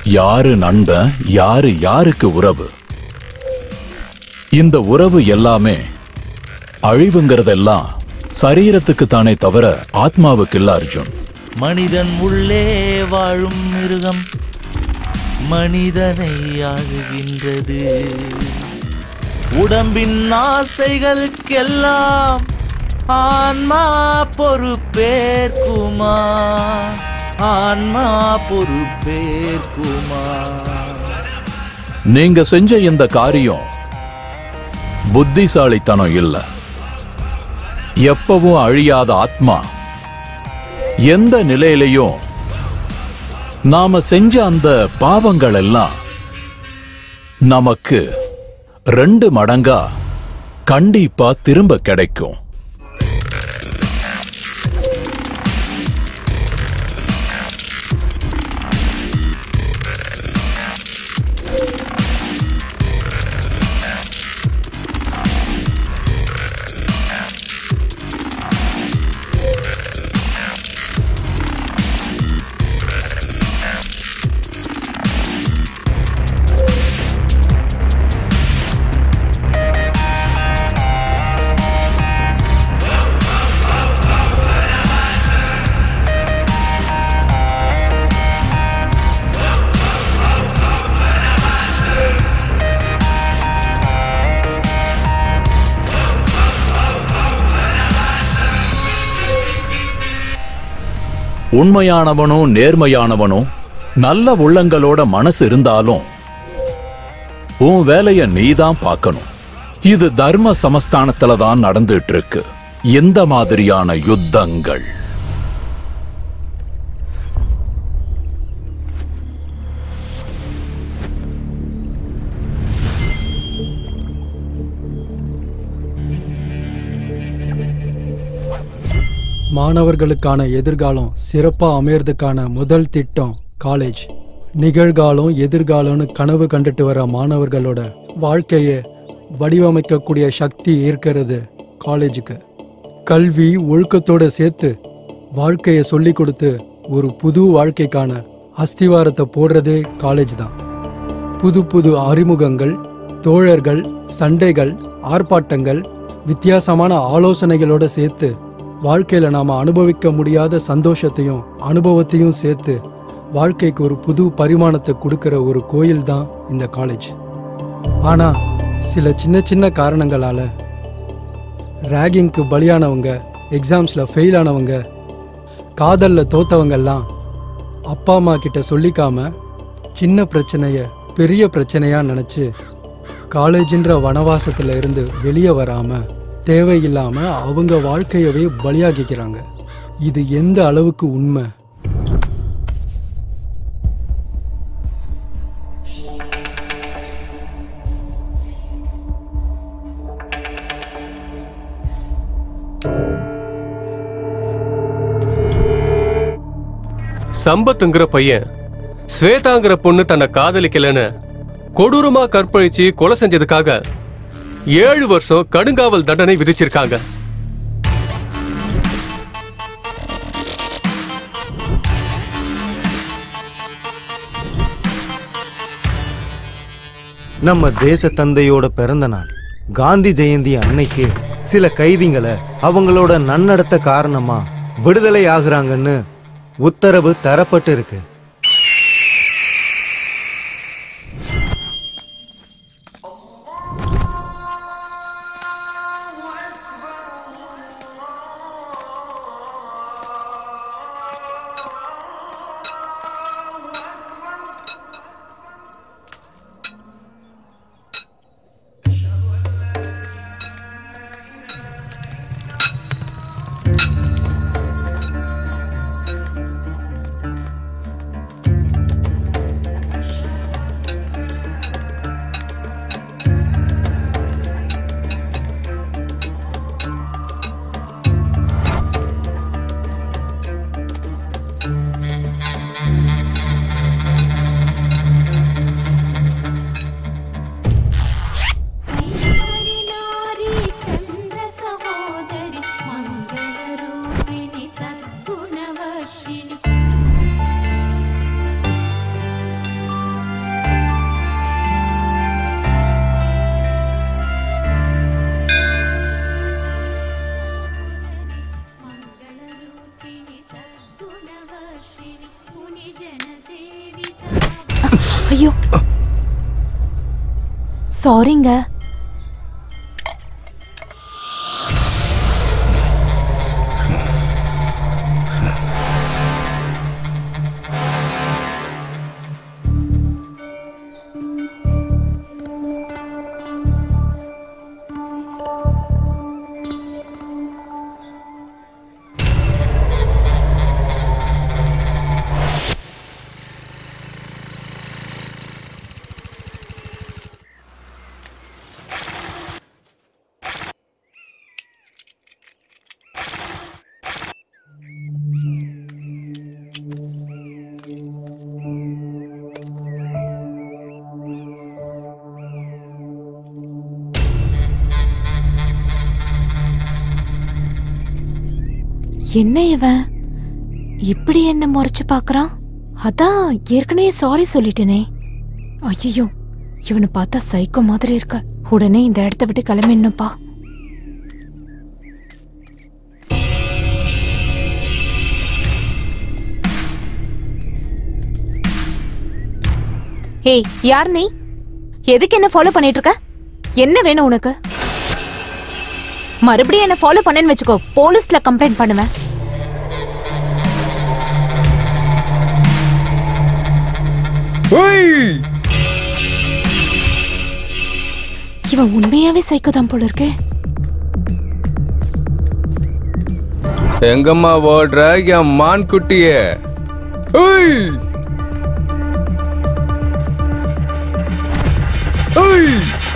யாரு நண்பன் யாரு யாருக்கு உறவு இந்த உறவு எல்லாமே அழிவுங்கிறதெல்லாம் சரீரத்துக்கு தானே தவிர ஆத்மாவுக்கு இல்ல அர்ஜுன் மனிதன் உள்ளே வாழும் மிருகம் மனிதனை ஆளுகின்றது உடம்பின் ஆசைகளுக்கெல்லாம் ஆன்மா பொறுப்பேற்குமா ஆன்மா பொறுப்பேற்குமா நீங்க செஞ்ச இந்த காரியம் புத்திசாலித்தனம் இல்ல எப்பவும் அழியாத ஆத்மா எந்த நிலையிலையும் நாம செஞ்ச அந்த பாவங்கள் எல்லாம் நமக்கு ரெண்டு மடங்கா கண்டிப்பா திரும்ப கிடைக்கும் உண்மையானவனும் நேர்மையானவனும் நல்ல உள்ளங்களோட மனசு இருந்தாலும் உன் வேலைய நீதான் பார்க்கணும் இது தர்ம சமஸ்தானத்துல தான் நடந்துட்டு இருக்கு எந்த மாதிரியான யுத்தங்கள் மாணவர்களுக்கான எதிர்காலம் சிறப்பா அமையறதுக்கான முதல் திட்டம் காலேஜ் நிகழ்காலம் எதிர்காலம்னு கனவு கண்டுட்டு வர மாணவர்களோட வாழ்க்கையை வடிவமைக்கக்கூடிய சக்தி இருக்கிறது காலேஜுக்கு கல்வி ஒழுக்கத்தோட சேர்த்து வாழ்க்கையை சொல்லி கொடுத்து ஒரு புது வாழ்க்கைக்கான அஸ்திவாரத்தை போடுறதே காலேஜ் தான் புது புது அறிமுகங்கள் தோழர்கள் சண்டைகள் ஆர்ப்பாட்டங்கள் வித்தியாசமான ஆலோசனைகளோட சேர்த்து வாழ்க்கையில நாம அனுபவிக்க முடியாத சந்தோஷத்தையும் அனுபவத்தையும் சேர்த்து வாழ்க்கைக்கு ஒரு புது பரிமாணத்தை கொடுக்கிற ஒரு கோயில் தான் இந்த காலேஜ் ஆனா சில சின்ன சின்ன காரணங்களால ரேகிங்க்கு பலியானவங்க எக்ஸாம்ஸ்ல ஃபெயில் ஆனவங்க காதல்ல தோத்தவங்கெல்லாம் அப்பா அம்மா கிட்ட சொல்லிக்காம சின்ன பிரச்சனைய பெரிய பிரச்சனையா நினைச்சு காலேஜின்ற வனவாசத்துல இருந்து வெளியே வராம தேவையில்லாம அவங்க வாழ்க்கையவே பலியாக்கிக்கிறாங்க இது எந்த அளவுக்கு உண்மை சம்பத்துங்கிற பையன் ஸ்வேதாங்கிற பொண்ணு தன்னை காதலிக்கலன்னு கொடூரமா கற்பழிச்சு கொலை செஞ்சதுக்காக ஏழு வருஷம் கடுங்காவல் தண்டனை விதிச்சிருக்காங்க நம்ம தேச தந்தையோட பிறந்த நாள் காந்தி ஜெயந்தி அன்னைக்கு சில கைதிங்களை அவங்களோட நன்னடத்த காரணமா விடுதலை ஆகுறாங்கன்னு உத்தரவு தரப்பட்டு இருக்கு ஐயோ சாரிங்க என்ன இவன் இப்படி என்ன முறைச்சு பார்க்கறான் அதான் ஏற்கனவே சாரி சொல்லிட்டேனே ஐயோ இவனை பார்த்தா சைக்கோ மாதிரி இருக்க உடனே இந்த இடத்த விட்டு கிளம்பிடணும்ப்பா ஏய் யார் நீ எதுக்கு என்ன ஃபாலோ பண்ணிட்டு இருக்க என்ன வேணும் உனக்கு மறுபடியும் என்ன ஃபாலோ பண்ணேன்னு வச்சுக்கோ போலீஸ்ல கம்ப்ளைண்ட் பண்ணுவேன் இவன் உண்மையாவே சைக்கோ தான் போல இருக்கே எங்கம்மா ஓடுற என் மான் குட்டியே ஏய்! ஏய்!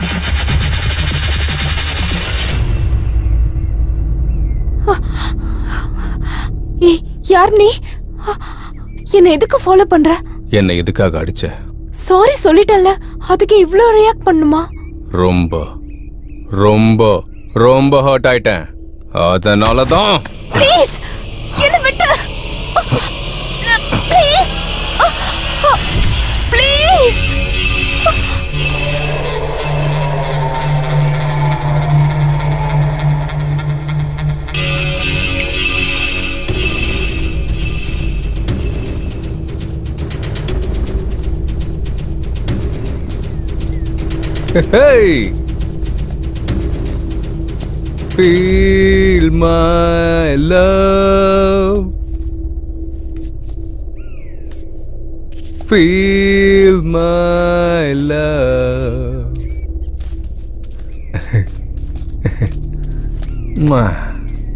ஏய் யார் நீ என்ன எதுக்கு ஃபாலோ பண்ற என்னை எதுக்காக அடிச்ச சாரி சொல்லிட்டேன்ல அதுக்கு இவ்ளோ ரியாக்ட் பண்ணுமா ரொம்ப ரொம்ப ரொம்ப ஹர்ட் ஆயிட்டேன் அதனால தான் ப்ளீஸ் என்ன விட்டு please please Hey! Feel my love. Feel my love. Mwah.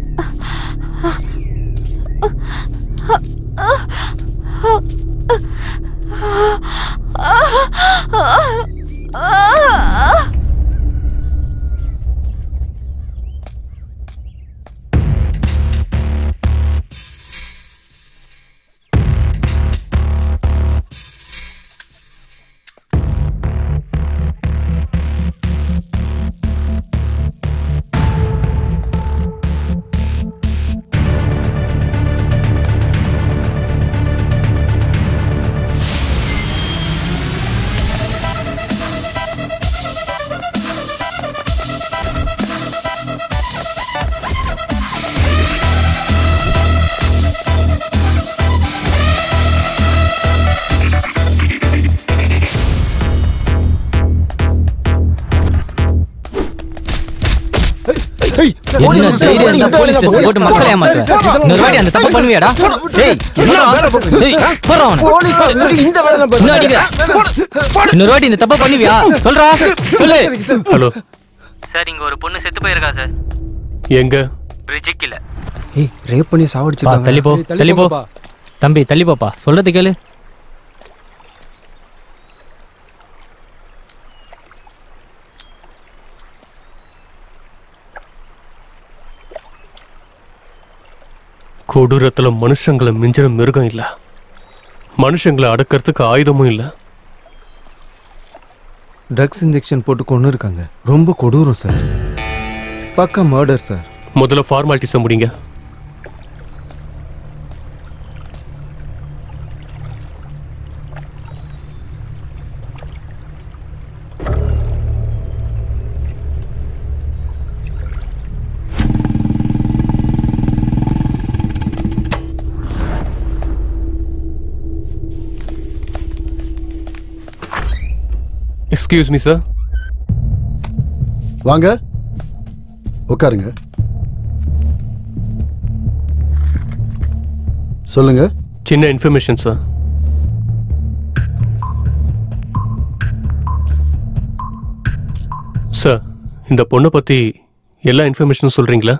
என்ன தைரியம் இருந்தா போலீஸ் ஸ்டேஷன் போட்டு மக்களை ஏமாத்துற இன்னொரு வாட்டி அந்த தப்பு பண்ணுவியாடா டேய் சொல்றா. டேய் போடுறா அவனை. இன்னும் அடிக்கிற. இன்னொரு வாட்டி இந்த தப்பை பண்ணுவியா சொல்றா சொல்லு ஹலோ சார் இங்க ஒரு பொண்ணு செத்து போயிருக்கா சார் எங்க பிரிட்ஜுக்கு இல்ல ஏய் ரேப் பண்ணி பா சாவடிச்சிருக்காங்க தள்ளி போ ஏய், தள்ளி தள்ளி போ போப்பா. தம்பி தள்ளி போப்பா சொல்றது கேளு கொடூரத்துல மனுஷங்களை மிஞ்சிற மிருகம் இல்ல மனுஷங்களை அடக்கிறதுக்கு ஆயுதமும் இல்ல ட்ரக்ஸ் இன்ஜெக்ஷன் போட்டு கொண்டு இருக்காங்க ரொம்ப கொடூரம் சார் பக்கா மர்டர் சார் முதல்ல ஃபார்மாலிட்டிஸை முடிங்க எக்ஸ்கியூஸ் மீ சார் வாங்க உட்காருங்க சொல்லுங்க சின்ன இன்ஃபர்மேஷன் சார் சார் இந்த பொண்ணை பத்தி எல்லா இன்ஃபர்மேஷனும் சொல்றீங்களா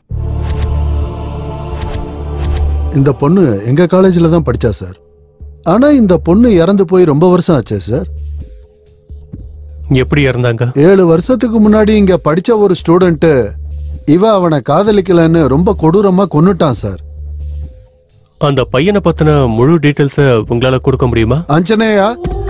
இந்த பொண்ணு எங்க காலேஜில் தான் படிச்சா சார் ஆனா இந்த பொண்ணு இறந்து போய் ரொம்ப வருஷம் ஆச்சே சார் எப்படி இறந்தாங்க ஏழு வருஷத்துக்கு முன்னாடி இங்க படிச்ச ஒரு ஸ்டூடெண்ட் இவ அவனை காதலிக்கலன்னு ரொம்ப கொடூரமா கொன்னுட்டான் சார் அந்த பையனை பத்தின முழு டீட்டெயில்ஸை உங்களால கொடுக்க முடியுமா அஞ்சனேயா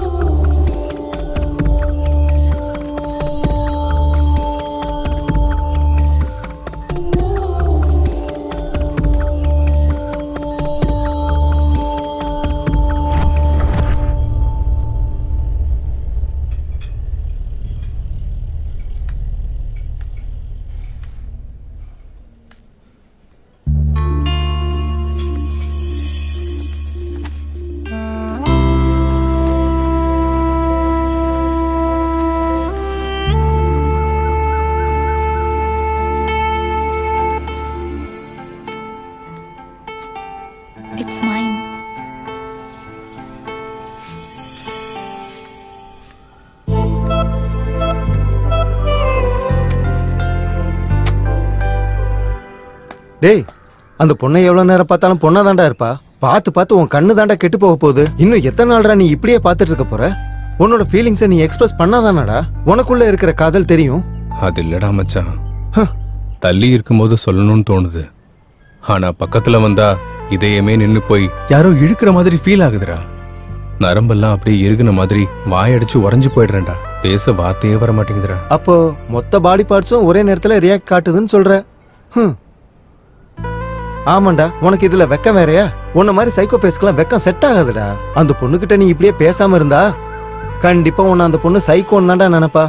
It's mine. டேய் அந்த பொண்ணை எவ்வளவு நேரம் பார்த்தாலும் பொண்ணா தாண்டா இருப்பா பார்த்து பார்த்து உன் கண்ணு தாண்டா கெட்டு போக போகுது இன்னும் எத்தனை நாள்டா நீ இப்படியே பார்த்துட்டு இருக்க போற உன்னோட ஃபீலிங்ஸை நீ எக்ஸ்பிரஸ் பண்ணாதானடா உனக்குள்ள இருக்கிற காதல் தெரியும் அது இல்லடா மச்சான் தள்ளி இருக்கும்போது சொல்லணும்னு தோணுது ஆனா பக்கத்துல வந்தா இதயமே நின்னு போய் யாரோ இழுக்கிற மாதிரி ஃபீல் ஆகுதுடா நரம்பெல்லாம் அப்படியே இறுகுன மாதிரி வாயடிச்சு உறைஞ்சு போயிடுறேன்டா பேச வார்த்தையே வர மாட்டேங்குதுடா அப்போ மொத்த பாடி பார்ட்ஸும் ஒரே நேரத்துல ரியாக்ட் காட்டுதுன்னு சொல்ற ஹம். ஆமாண்டா உனக்கு இதுல வெக்கம் வேறயா உன்ன மாதிரி சைக்கோ பேஸ்க்கெல்லாம் வெக்கம் செட் ஆகாதுடா அந்த பொண்ணுகிட்ட நீ இப்படியே பேசாம இருந்தா கண்டிப்பா உன்னை அந்த பொண்ணு சைக்கோன்னு தான்டா நினைப்பா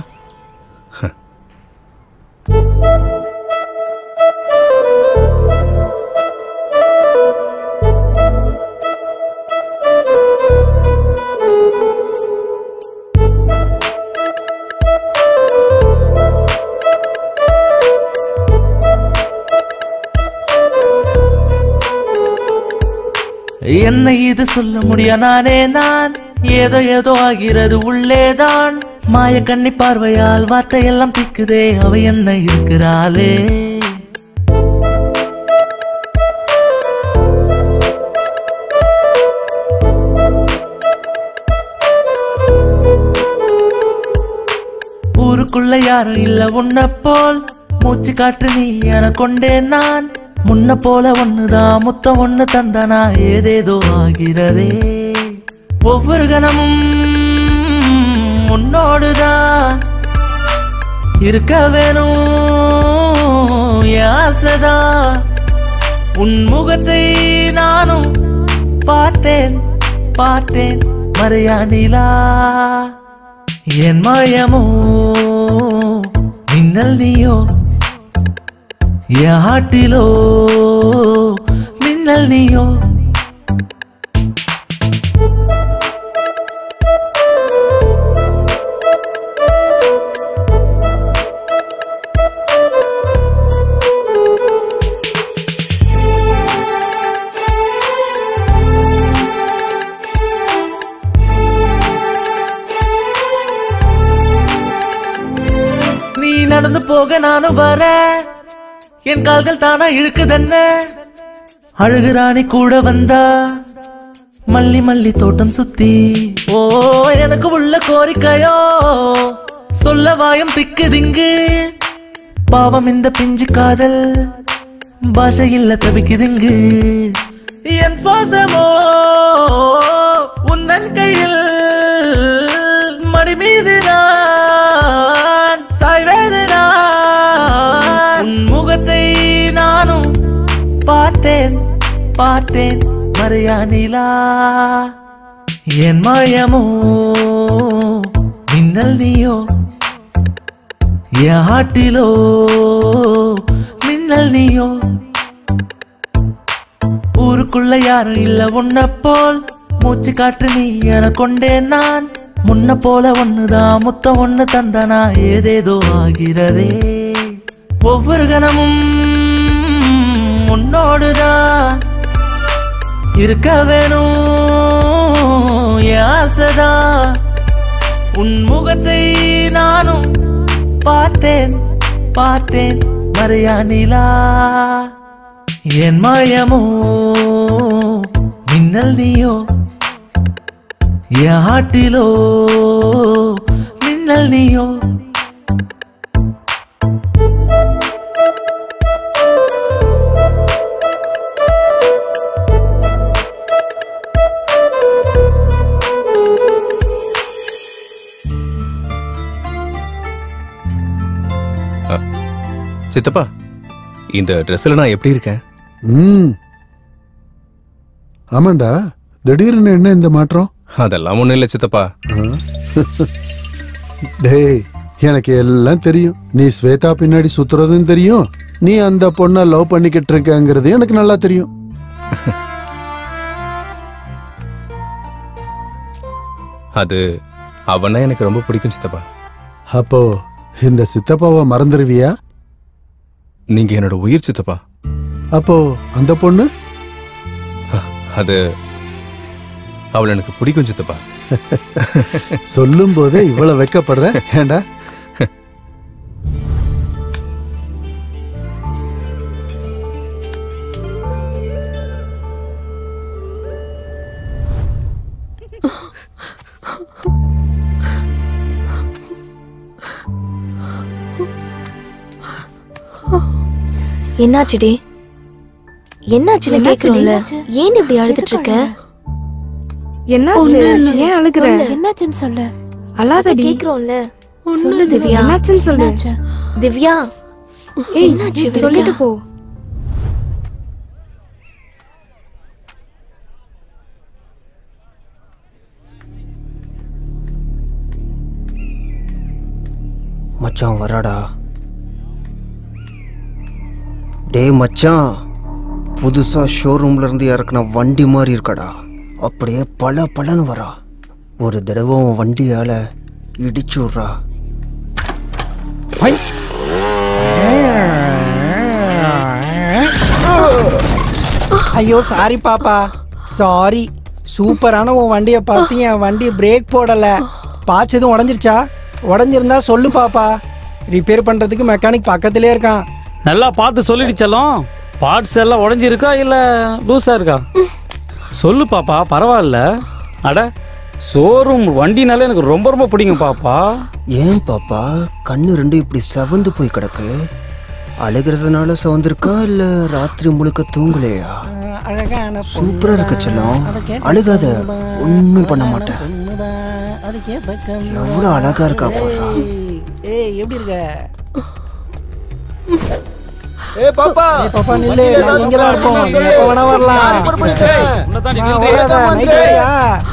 என்னை இது சொல்ல முடியா நானே நான் ஏதோ ஏதோ ஆகிறது உள்ளேதான் மாய கண்ணி பார்வையால் வார்த்தையெல்லாம் திக்குதே அவ என்ன இருக்கிறாளே ஊருக்குள்ள யாரும் இல்ல உன்ன போல் மூச்சு காற்று நீ என கொண்டேன் நான் முன்ன போல ஒண்ணுதான் முத்தம் ஒண்ணு தந்தனா ஏதேதோ ஆகிறதே ஒவ்வொரு கணமும் உன்னோடுதான் இருக்க வேணும் என் ஆசைதான் உன் முகத்தை நானும் பார்த்தேன் பார்த்தேன் மறையா நிலா என் மாயமோ மின்னல் நீயோ என் ஹாட்டிலோ மின்னல் நீயோ நீ நடந்து போக நானும் வரேன் என் கால்கள் தானா இழுக்குதென்ன அழுகுராணி கூட வந்தா மல்லி மல்லி தோட்டம் சுத்தி ஓ எனக்கு உள்ள கோரிக்கையோ சொல்ல வாயும் திக்கு திங்கு பாவம் இந்த பிஞ்சு காதல் பாஷை இல்ல தவிக்குதுங்கு என் சுவாசமோ உந்தன் கையில் மடி மீது நான் சாய்வேது நான் உன் முகத்தை நானும் பார்த்தேன் பார்த்தேன் மறையா நிலா என் மாயமோ மின்னல் நீயோ என் ஹாட்டிலோ மின்னல் நீயோ ஊருக்குள்ள யாரும் இல்ல உன்ன போல் மூச்சு காற்று நீ என கொண்டேன் நான் முன்ன போல ஒண்ணுதான் முத்தம் ஒண்ணு தந்தனா ஏதேதோ ஆகிறதே ஒவ்வொரு கணமும் உன்னோடுதான் இருக்க வேணும் என் ஆசைதான் உன் முகத்தை நானும் பார்த்தேன் பார்த்தேன் மறையா நிலா என் மாயமோ மின்னல் நீயோ என் ஆட்டிலோ மின்னல் நீயோ சித்தப்பா இந்த ட்ரெஸ்ல நான் எப்படி இருக்கேன் ம் ஆமாண்டா திடீர்னு என்ன இந்த மாற்றம் அதெல்லாம் ஒண்ணும் இல்ல சித்தப்பா டேய் எனக்கு எல்லாம் தெரியும் நீ ஸ்வேதா பின்னாடி சுத்துறதும் தெரியும் நீ அந்த பொண்ணை லவ் பண்ணிக்கிட்டு இருக்கங்கிறது எனக்கு நல்லா தெரியும் அது அவனா எனக்கு ரொம்ப பிடிக்கும் சித்தப்பா அப்போ இந்த சித்தப்பாவை மறந்துடுவியா நீங்க என்னோட உயிர் சித்தப்பா அப்போ அந்த பொண்ணு அது அவள் எனக்கு பிடிக்கும் சித்தப்பா சொல்லும் போதே இவ்வளவு வெக்கப்படுற ஏண்டா என்னாச்சுடி என்னாச்சுன்னு என்னாச்சுடி? கேக்குறோம்ல என்னாச்சு? ஏன் இப்படி அழுதுட்டு இருக்க என்னாச்சு ஒண்ணும் இல்ல. ஏன் அழுகுற சொல்லு. என்னாச்சுன்னு சொல்லு அழாதடி கேக்குறோம்ல ஒண்ணும் சொல்லு இல்ல. திவ்யா என்னாச்சுன்னு சொல்லு என்னாச்சு? திவ்யா ஏய் என்னாச்சு திவ்யா? சொல்லிட்டு போ மச்சான் வராடா டேய் மச்சான் புதுசா ஷோரூம்ல இருந்து இறக்குன வண்டி மாதிரி இருக்கடா அப்படியே பல பலன்னு வரா ஒரு தடவை உன் வண்டியால இடிச்சு விட்றா ஐயோ சாரி பாப்பா சாரி சூப்பரான உன் வண்டியை பார்த்து என் வண்டி பிரேக் போடல பார்ட்ஸ் எதுவும் உடஞ்சிருச்சா உடஞ்சிருந்தா சொல்லு பாப்பா ரிப்பேர் பண்றதுக்கு மெக்கானிக் பக்கத்திலே இருக்கான் நல்லா பார்த்து சொல்லிடுச்சலாம் பார்ட்ஸ் எல்லாம் உடஞ்சிருக்கா இல்லை லூஸாக இருக்கா சொல்லு பாப்பா பரவாயில்ல அட ஷோரூம் வண்டினாலே எனக்கு ரொம்ப ரொம்ப பிடிக்கும் பாப்பா ஏன் பாப்பா கண்ணு ரெண்டு இப்படி செவந்து போய் கிடக்கு அழுகிறதுனால சவந்திருக்கா இல்ல ராத்திரி முழுக்க தூங்கலையா அழகான சூப்பரா இருக்கு செல்லம் அழுகாத ஒன்றும் பண்ண மாட்டேன் எவ்வளவு அழகா இருக்கா பாரு ஏய் எப்படி இருக்க ஏ பாப்பா ஏய் பாப்பா நில்லு நான் இங்க தான் இருப்போம் நீ எப்ப வேணா வரலாம் வா, ஓடாத, night வரியா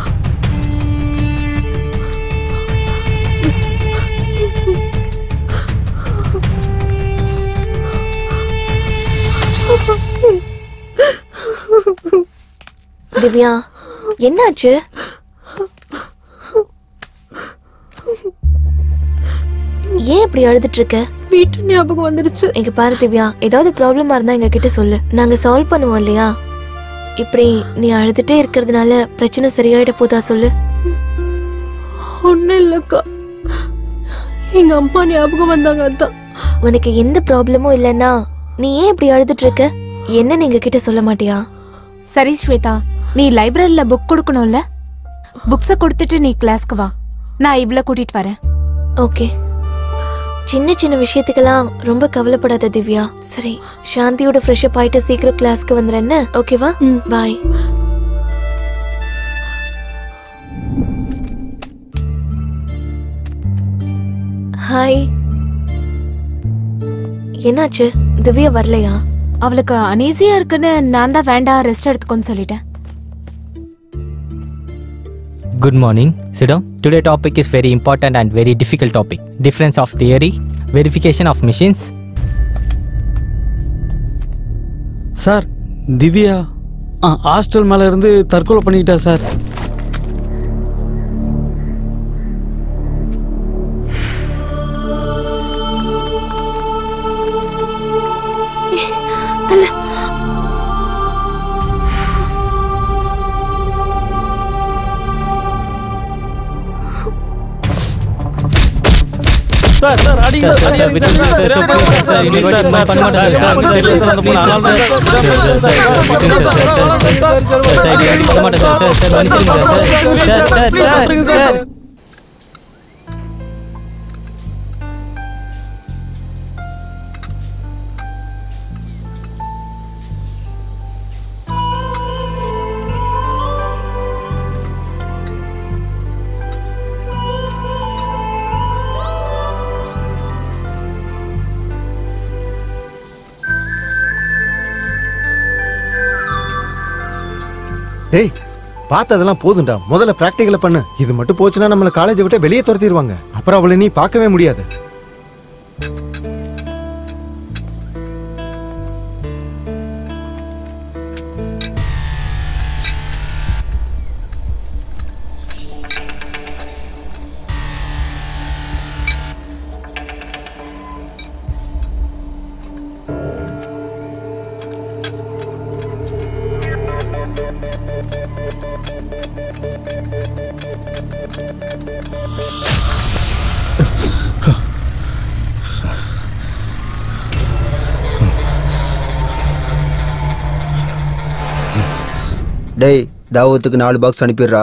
திவ்யா என்னாச்சு ஏன் இப்படி அழுதுட்டு இருக்க வீட்டு ஞாபகம் வந்துடுச்சு இங்க பாரு திவ்யா ஏதாவது ப்ராப்ளமா இருந்தா எங்க கிட்ட சொல்லு நாங்க சால்வ் பண்ணுவோம் இல்லையா இப்படி நீ அழுதுட்டே இருக்கிறதுனால பிரச்சனை சரியாயிட போதா சொல்லு ஒண்ணும் இல்லக்கா எங்க அம்மா ஞாபகம் வந்தாங்க அதான் உனக்கு எந்த ப்ராப்ளமும் இல்லைன்னா நீ ஏன் இப்படி அழுதுட்டு இருக்க என்ன நீங்க கிட்ட சொல்ல மாட்டியா சரி ஸ்வேதா நீ லைப்ரரியில புக் கொடுக்கணும்ல புக்ஸ கொடுத்துட்டு நீ கிளாஸ்க்கு வா நான் இவ்ள கூட்டிட்டு வரேன் ஓகே சின்ன சின்ன விஷயத்துக்கெல்லாம் ரொம்ப கவலைப்படாத திவ்யா சரி சாந்தியோட ஃப்ரெஷ் அப் ஆயிட்டு சீக்கிரம் கிளாஸ்க்கு வந்துடுறேன்னு ஓகேவா பாய் ஹாய் என்னாச்சு திவ்யா வரலையா அவளுக்கு அனீசியா இருக்குன்னு நான் தான் வேண்டாம் ரெஸ்ட் எடுத்துக்கோன்னு சொல்லிட்டேன் Good morning. Sit down. Today topic is very important and very difficult topic. Difference of theory, verification of machines. Sir Divya ஆ ஹாஸ்டல் மேலே இருந்து தற்கொலை பண்ணிக்கிட்டா சார் இல்ல சார் சார் அடிங்க சார், சார் சார், அடிங்க விட்டுருங்க சார் சார், தெரியாம சார், சார், இனி சார், சார், பண்ண மாட்டேன் sir, sir, sir, sir, sir, அந்த பொண்ணு அனாதை sir, sir, sir, sir, sir, விட்டுருங்க sir, sir, sir, sir, sir, இனி பண்ண மாட்டேன் சார், சார், சார், மன்னிச்சிடுங்க sir, sir, sir, sir, sir. டேய் பார்த்ததெல்லாம் போதும்டா முதல்ல பிராக்டிகலை பண்ணு இது மட்டும் போச்சுன்னா நம்மள காலேஜை விட்டு வெளியே துரத்திடுவாங்க அப்புறம் அவளை நீ பார்க்கவே முடியாது டேய் தாவத்துக்கு நாலு பாக்ஸ் அனுப்பிடுறா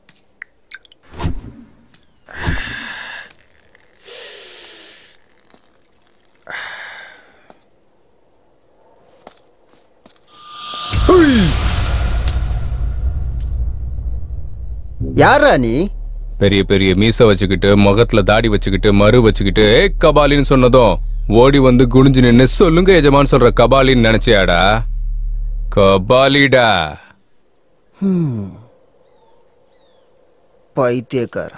யாரா நீ பெரிய பெரிய மீச வச்சுக்கிட்டு முகத்துல தாடி வச்சுக்கிட்டு மறு வச்சுக்கிட்டு ஏ கபாலின்னு சொன்னதும் ஓடி வந்து குனிஞ்சு நின்னு சொல்லுங்க எஜமான் சொல்ற கபாலின்னு நினைச்சியாடா கபாலிடா ஹம். பைத்தியக்கார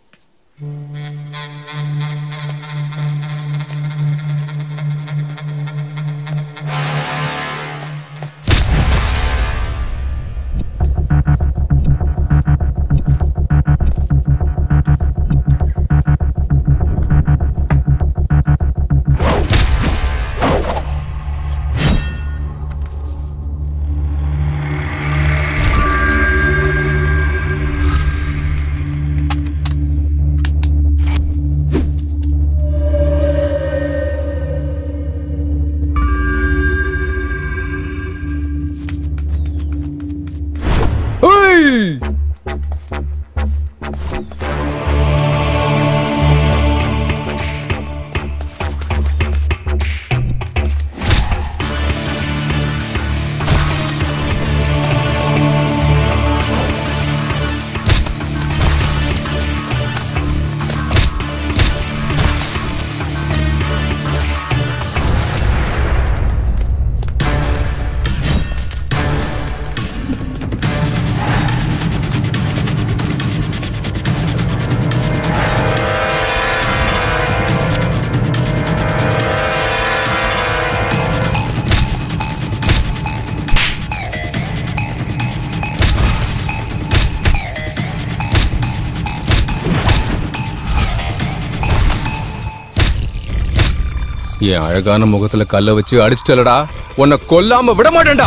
என் அழகான முகத்துல கல்ல வச்சு அடிச்சிட்டலடா உன்னை கொல்லாம விட மாட்டேன்டா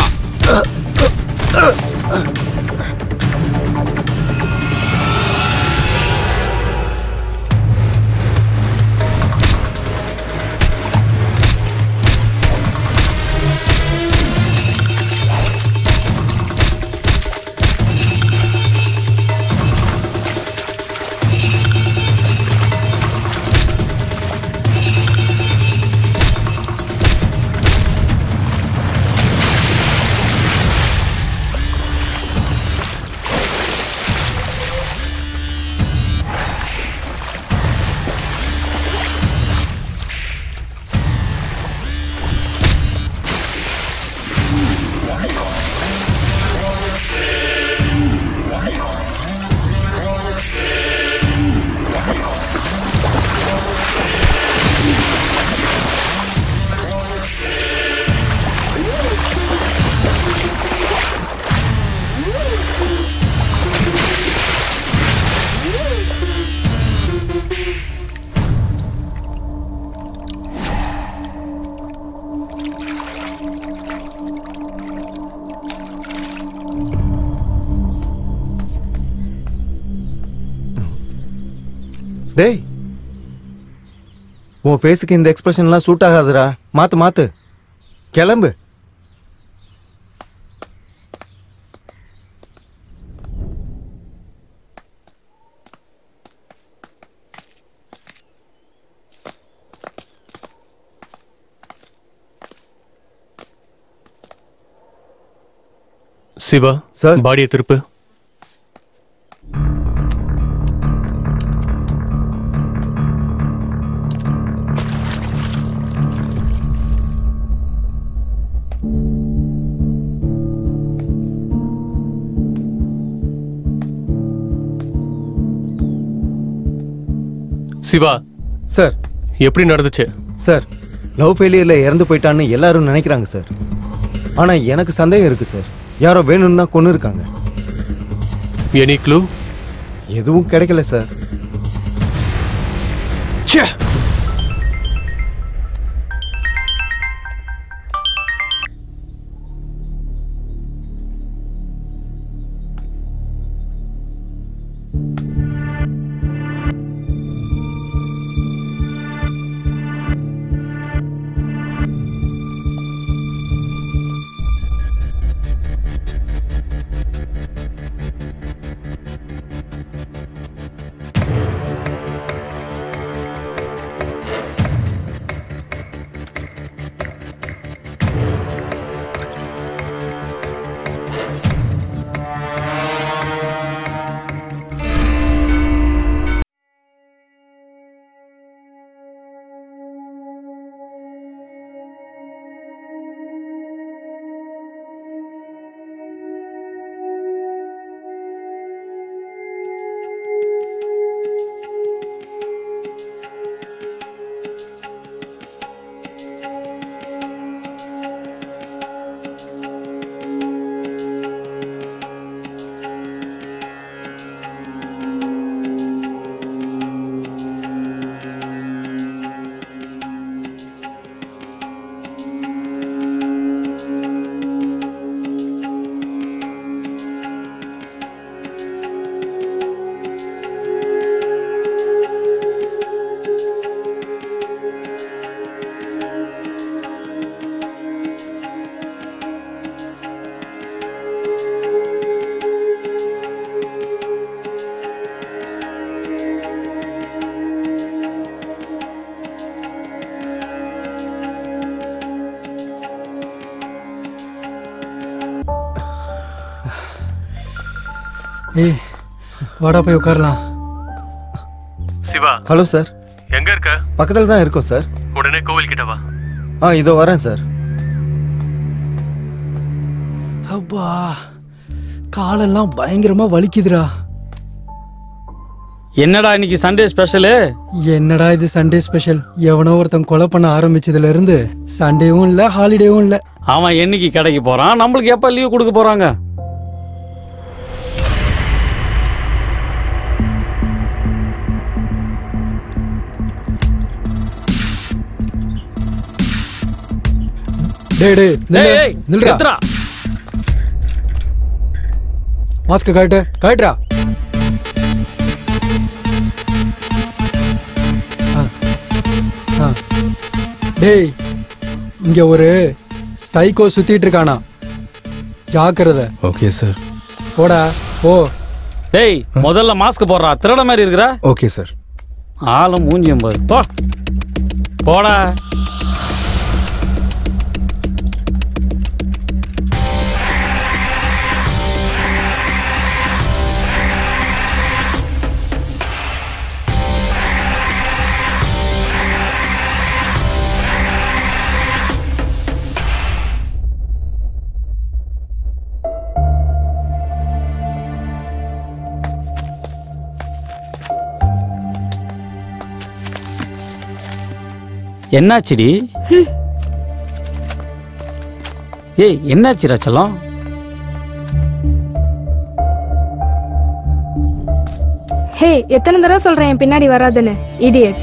டேய் உன் ஃபேஸுக்கு இந்த எக்ஸ்பிரஷன்லாம் சூட் ஆகாதுடா மாத்து மாத்து கிளம்பு சிவா சார் பாடியை திருப்பு சிவா சார் எப்படி நடந்துச்சு சார் லவ் ஃபெயிலியரில் இறந்து போயிட்டான்னு எல்லாரும் நினைக்கிறாங்க சார் ஆனால் எனக்கு சந்தேகம் இருக்கு சார் யாரோ வேணும்னு தான் கொண்டு இருக்காங்க எனி க்ளூ எதுவும் கிடைக்கல சார் ஏய் வாடா போய் உட்காரலாம் சிவா ஹலோ சார் எங்க இருக்க பக்கத்தில் தான் இருக்கோம் சார் உடனே கோவில் கிட்ட வா ஆ இதோ வரேன் சார் அப்பா காலெல்லாம் பயங்கரமா வலிக்குதுடா என்னடா இன்னைக்கு சண்டே ஸ்பெஷலு என்னடா இது சண்டே ஸ்பெஷல் எவனோ ஒருத்தன் கொலை பண்ண ஆரம்பிச்சதுல இருந்து சண்டேவும் இல்ல ஹாலிடேவும் இல்ல அவன் என்னைக்கு கடைக்கு போறான் நம்மளுக்கு எப்ப லீவ் கொடுக்க போறாங்க டேய் டேய் நில்லு, ஏய், ஏய், நில்லுடா நிறுத்துடா. மாஸ்க் காட்டு காட்டுறா ஆ. ஆ. டேய் இங்க ஒரு சைக்கோ சுத்திட்டு இருக்கானா ஜாக்கிரதை ஓகே சார் போடா போ டேய் முதல்ல மாஸ்க் போடுறா திருட மாதிரி இருக்கிற ஓகே சார் ஆளும் மூஞ்சியும் பாரு போ போடா என்னாச்சுடி ஏய் என்னாச்சு ரச்சலம் ஹே எத்தனை தடவை சொல்றேன் என் பின்னாடி வராதுன்னு இடியட்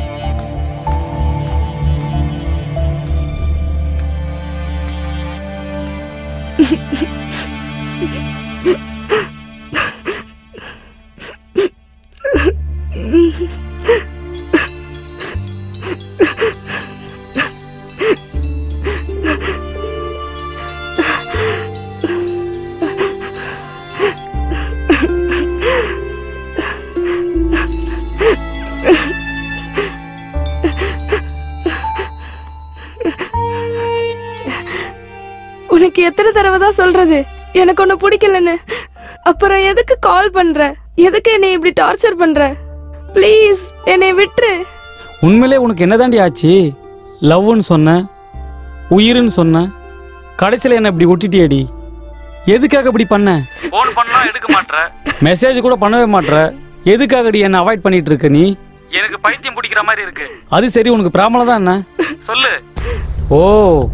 உனக்கு எத்தனை தடவை தான் சொல்றது எனக்கு ஒண்ணு பிடிக்கலன்னு அப்புறம் எதுக்கு கால் பண்ற எதுக்கு என்னை இப்படி டார்ச்சர் பண்ற ப்ளீஸ் என்னை விட்டுரு உண்மையிலே உனக்கு என்னதாண்டி ஆச்சு லவ்னு சொன்ன உயிர்னு சொன்ன கடைசியில் என்ன இப்படி ஒட்டிட்டியடி எதுக்காக இப்படி பண்ண ஃபோன் பண்ணா எடுக்க மாட்ற மெசேஜ் கூட பண்ணவே மாட்ற எதுக்காகடி என்ன அவாய்ட் பண்ணிட்டு இருக்க நீ எனக்கு பைத்தியம் பிடிக்கிற மாதிரி இருக்கு அது சரி உனக்கு பிராமணம் தான் என்ன சொல்லு ஓ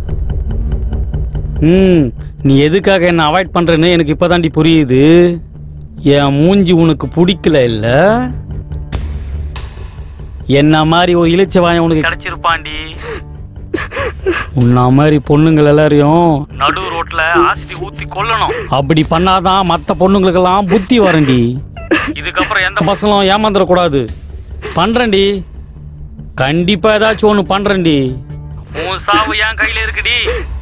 ம் நீ எதுக்காக என்ன அவாய்ட் பண்றேன்னு எனக்கு இப்பதாண்டி புரியுது என் மூஞ்சி உனக்கு பிடிக்கல இல்ல என்ன மாதிரி ஒரு இளிச்ச வாயம் உனக்கு கிடைச்சிருப்பாண்டி உன்ன மாதிரி பொண்ணுங்கள் எல்லாரையும் நடு ரோட்ல ஆசிட்டி ஊத்தி கொல்லணும் அப்படி பண்ணாதான் மத்த பொண்ணுங்களுக்கெல்லாம் புத்தி வரண்டி இதுக்கப்புறம் எந்த பசங்களும் ஏமாந்துடக்கூடாது பண்றேன்டி கண்டிப்பா ஏதாச்சும் ஒண்ணு பண்றேன்டி உன் சாவு என் கையில இருக்குடி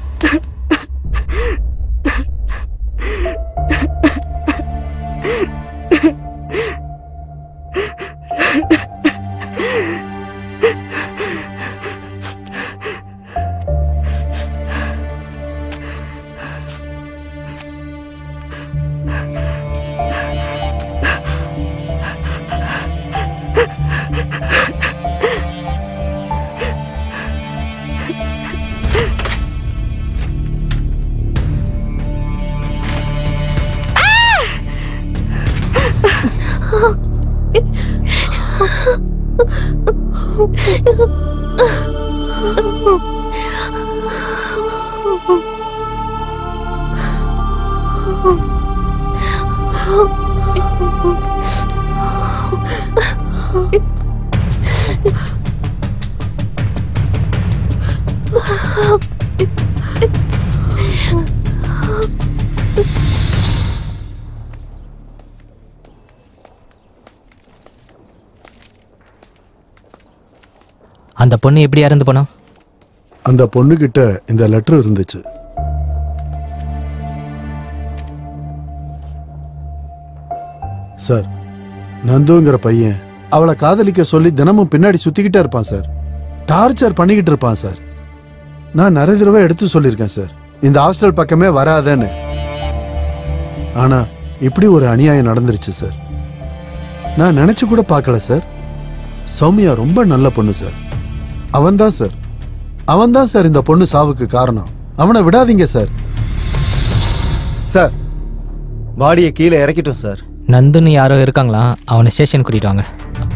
அந்த பொண்ணு எப்படி இறந்து போனா அந்த பொண்ணுகிட்ட இந்த லெட்டர் இருந்துச்சு சார் நந்துங்கிற பையன் அவளை காதலிக்க சொல்லி தினமும் பின்னாடி சுத்திக்கிட்டே இருப்பான் சார் டார்ச்சர் பண்ணிக்கிட்டு இருப்பான் சார் நான் நிறைய தடவை எடுத்து சொல்லியிருக்கேன் சார் இந்த ஹாஸ்டல் பக்கமே வராதேன்னு ஆனா இப்படி ஒரு அநியாயம் நடந்துருச்சு சார் நான் நினைச்சு கூட பார்க்கல சார் சௌமியா ரொம்ப நல்ல பொண்ணு சார் அவன்தான் சார் அவன்தான் சார் இந்த பொண்ணு சாவுக்கு காரணம் அவனை விடாதீங்க சார் சார் பாடியை கீழே இறக்கிட்டோம் சார் நந்துன்னு யாரோ இருக்காங்களா அவனை ஸ்டேஷன் கூட்டிட்டு வாங்க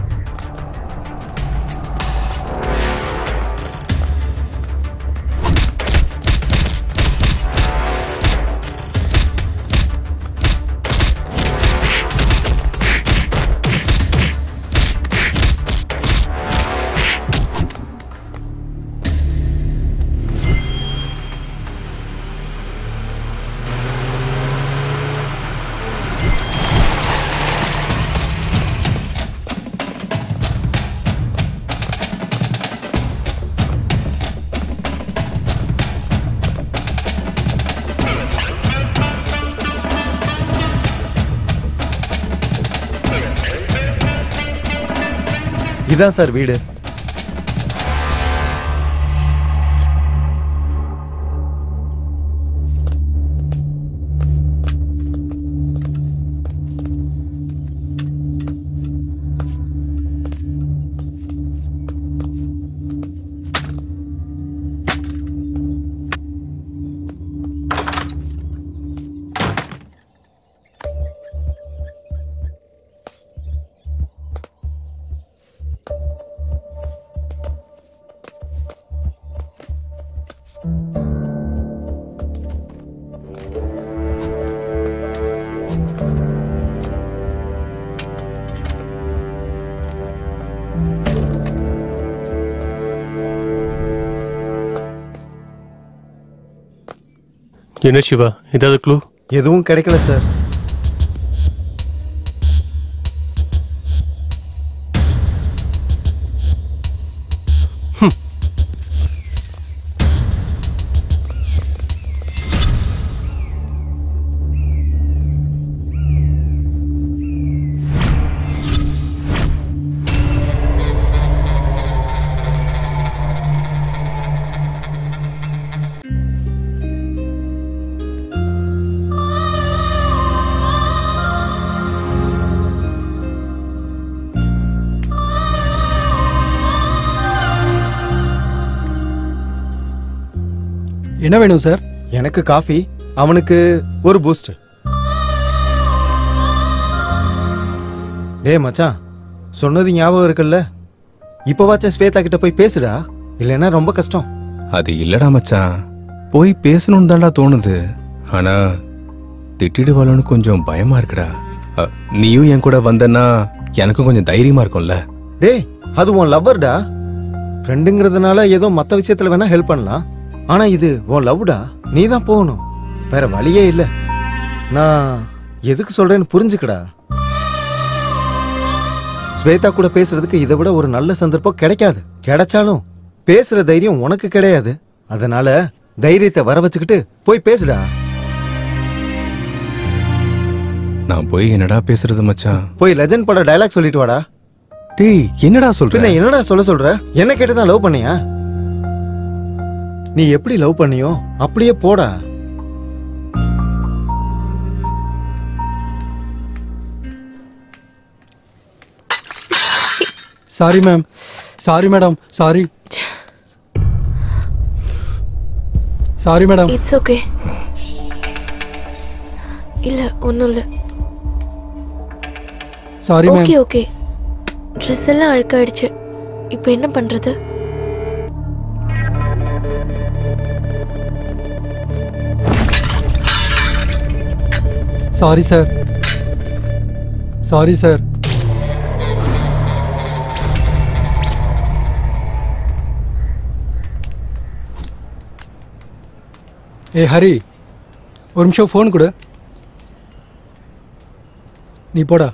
இதான் சார் வீடு என்ன சிவா ஏதாவது க்ளூ எதுவும் கிடைக்கல சார் என்ன வேணும் சார் எனக்கு காஃபி அவனுக்கு ஒரு பூஸ்ட் டேய் மச்சான் சொன்னது ஞாபகம் இருக்குல்ல இப்போவாச்சும் ஸ்வேதா கிட்ட போய் பேசுடா இல்லைன்னா ரொம்ப கஷ்டம் அது இல்லடா மச்சான் போய் பேசணும்னு தான்டா தோணுது ஆனா திட்டிடுவாளோன்னு கொஞ்சம் பயமா இருக்குடா அ, நீயும் என் கூட வந்தன்னா எனக்கும் கொஞ்சம் தைரியமா இருக்கும்ல டேய் அது உன் லவ்வர்டா ஃப்ரெண்டுங்கிறதுனால ஏதோ மற்ற விஷயத்துல வேணா ஹெல்ப் பண்ணலாம் ஆனா இது உன் லவ்டா நீ தான் போகணும் வேற வழியே இல்லை நான் எதுக்கு சொல்றேன்னு புரிஞ்சுக்கடா ஸ்வேதா கூட பேசுறதுக்கு இதை விட ஒரு நல்ல சந்தர்ப்பம் கிடைக்காது கிடைச்சாலும் பேசுற தைரியம் உனக்கு கிடையாது அதனால தைரியத்தை வர வச்சுக்கிட்டு போய் பேசுடா நான் போய் என்னடா பேசுறது மச்சான் போய் லெஜண்ட் பட டயலாக் சொல்லிட்டு வாடா டேய் என்னடா சொல்ற பின்ன என்னடா சொல்ல சொல்ற என்ன கேட்டு தான் லவ் பண்ணியா நீ எப்படி லவ் பண்ணியோ அப்படியே போடா sorry ma'am sorry madam sorry sorry madam it's okay இல்ல ஒன்றும் இல்லை sorry ma'am okay okay dress எல்லாம் அழுக்காயிடுச்சு இப்போ என்ன பண்றது சாரி சார் சாரி சார் ஏ ஹரி ஒரு நிமிஷம் ஃபோன் கொடு நீ போடா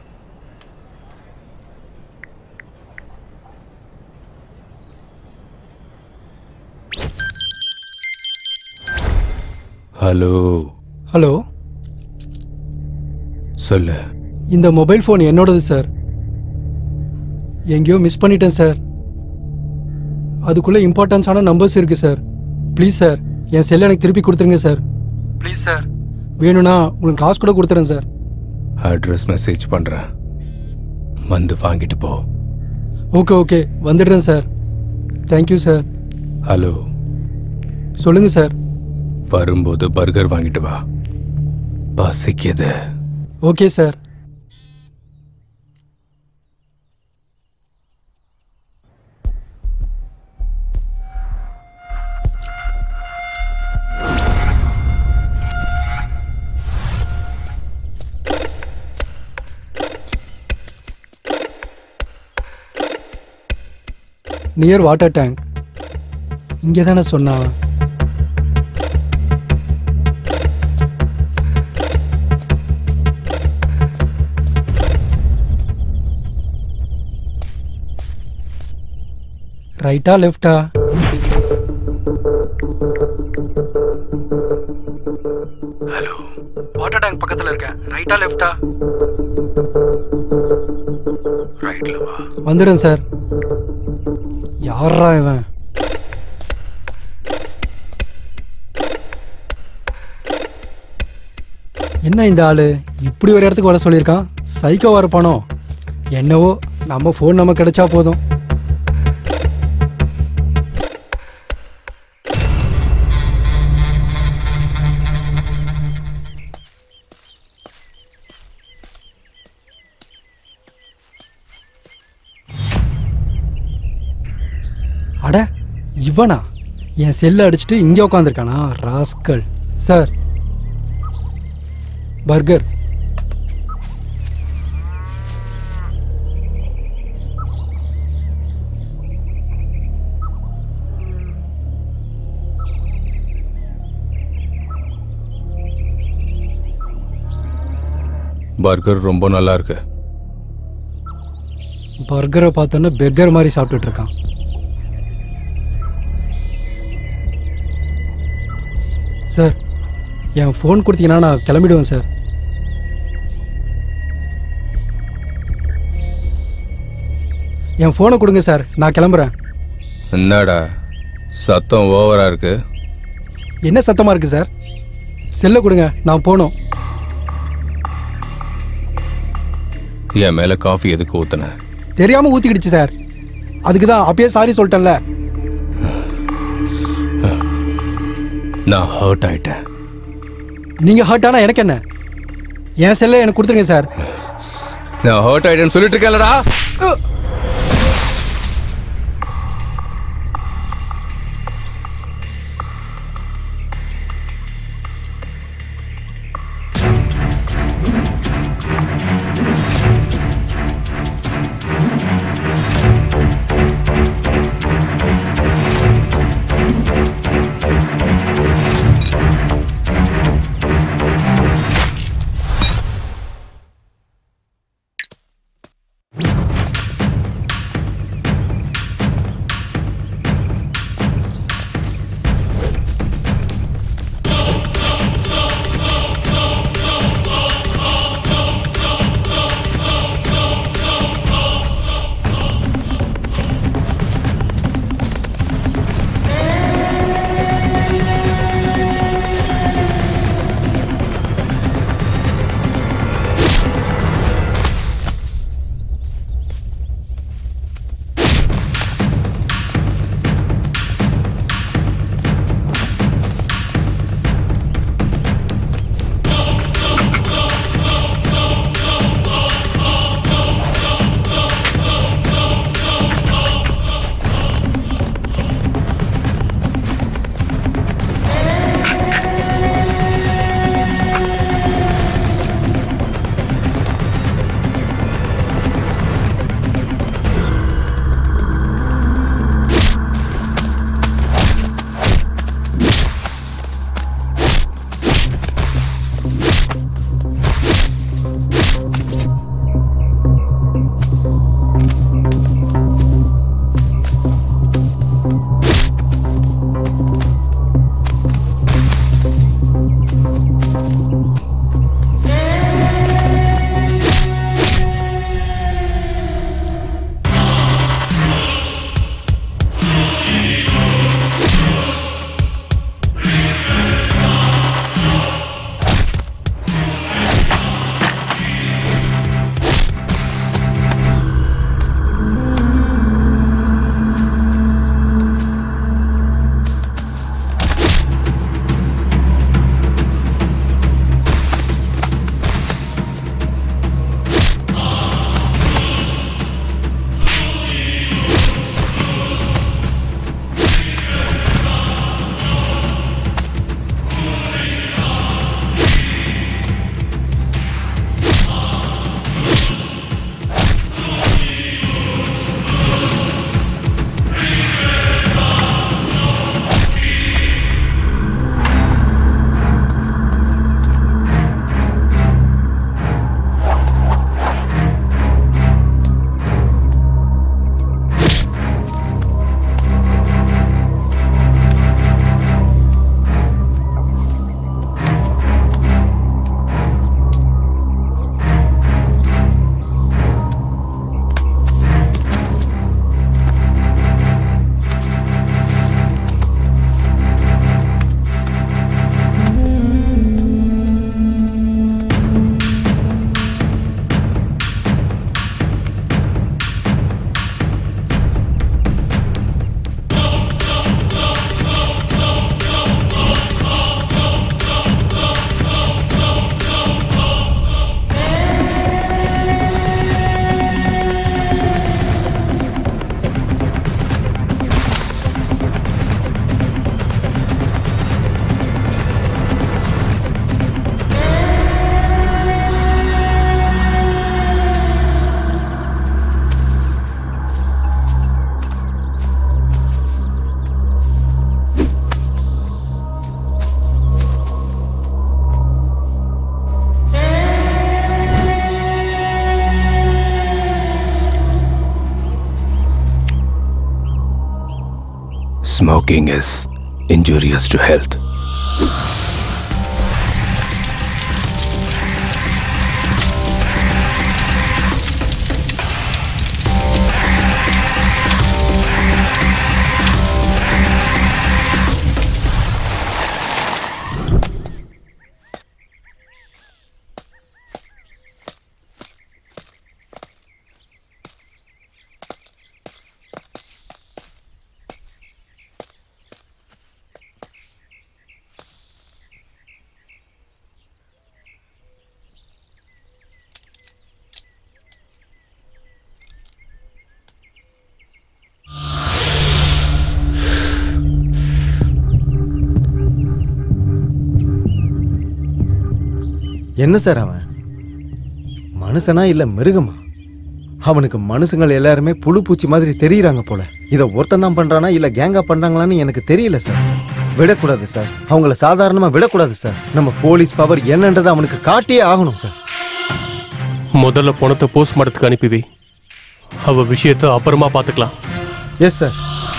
ஹலோ ஹலோ சொல்லு இந்த மொபைல் ஃபோன் என்னோடது சார் எங்கேயோ மிஸ் பண்ணிட்டேன் சார் அதுக்குள்ளே இம்பார்ட்டன்ஸான நம்பர்ஸ் இருக்கு சார் ப்ளீஸ் சார் என் செல்லை எனக்கு திருப்பி கொடுத்துருங்க சார் ப்ளீஸ் சார் வேணும்னா உங்களுக்கு காசு கூட கொடுத்துறேன் சார் அட்ரஸ் மெசேஜ் பண்றேன் வந்து வாங்கிட்டு போ ஓகே ஓகே வந்துடுறேன் சார் தேங்க்யூ சார் ஹலோ சொல்லுங்க சார் வரும்போது பர்கர் வாங்கிட்டு வா பசிக்குது okay sir near water tank இங்கே தானே சொன்னா ரைட்டா லெஃப்டா ஹலோ வாட்டர் டேங்க் பக்கத்தில் இருக்கேன் ரைட்டா லெஃப்டா ரைட்ல வா வந்துடுறேன் சார் யாரா இவன் என்ன இந்த ஆளு இப்படி ஒரு இடத்துக்கு வர சொல்லியிருக்கான் சைக்கோ வர பணம் என்னவோ நம்ம ஃபோன் நம்ம கிடைச்சா போதும் அட இவனா என் செல்லை அடிச்சுட்டு இங்கே உட்காந்துருக்கானா ராஸ்கல் சார் பர்கர் பர்கர் ரொம்ப நல்லா இருக்கு பர்கரை பார்த்தோன்னா பெர்கர் மாதிரி சாப்பிட்டுட்டு இருக்கான் சார் என் ஃபோன் கொடுத்தீங்கன்னா நான் கிளம்பிடுவேன் சார் என் ஃபோனை கொடுங்க சார் நான் கிளம்புறேன் என்னடா சத்தம் ஓவரா இருக்கு என்ன சத்தமாக இருக்கு சார் செல்லை கொடுங்க நான் போகணும் என் மேல காஃபி எதுக்கு ஊத்துன தெரியாமல் ஊற்றிக்கிடுச்சு சார் அதுக்கு தான் அப்பயே சாரி சொல்லிட்டேன்ல நான் ஹர்ட் ஆயிட்டேன் நீங்க ஹர்ட் ஆனா எனக்கு என்ன என் செல்லை எனக்கு கொடுத்துருங்க சார் நான் ஹர்ட் ஆயிட்டேன்னு சொல்லிட்டு இருக்கேன்லடா Smoking is injurious to health. என்ன சார் அவன் மனுஷனா இல்ல மிருகமா அவனுக்கு மனுஷங்கள் எல்லாருமே புழு பூச்சி மாதிரி தெரியுறாங்க போல இதை ஒருத்தன் தான் பண்றானா இல்ல கேங்கா பண்றாங்களான்னு எனக்கு தெரியல சார் விடக்கூடாது சார் அவங்கள சாதாரணமா விடக்கூடாது சார் நம்ம போலீஸ் பவர் என்னன்றதை அவனுக்கு காட்டியே ஆகணும் சார் முதல்ல பணத்தை போஸ்ட்மார்ட்டத்துக்கு அனுப்பி வை அவ விஷயத்தை அப்புறமா பார்த்துக்கலாம் எஸ் சார்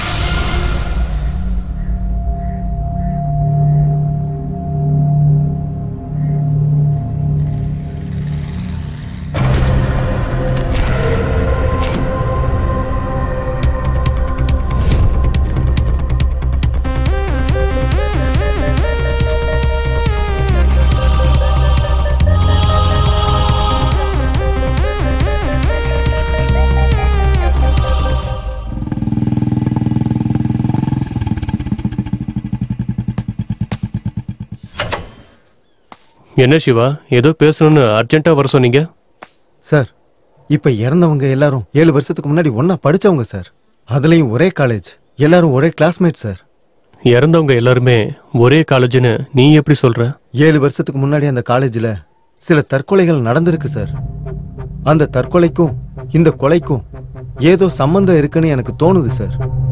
என்ன சிவா ஏதோ பேசணும்னு அர்ஜென்ட்டா வர சொன்னீங்க சார் இப்ப இறந்தவங்க எல்லாரும் ஏழு வருஷத்துக்கு முன்னாடி ஒண்ணா படிச்சவங்க சார் அதுலயும் ஒரே காலேஜ் எல்லாரும் ஒரே கிளாஸ்மேட் சார் இறந்தவங்க எல்லாருமே ஒரே காலேஜ்னு நீ எப்படி சொல்ற ஏழு வருஷத்துக்கு முன்னாடி அந்த காலேஜ்ல சில தற்கொலைகள் நடந்திருக்கு சார் அந்த தற்கொலைக்கும் இந்த கொலைக்கும் ஏதோ சம்பந்தம் இருக்குன்னு எனக்கு தோணுது சார்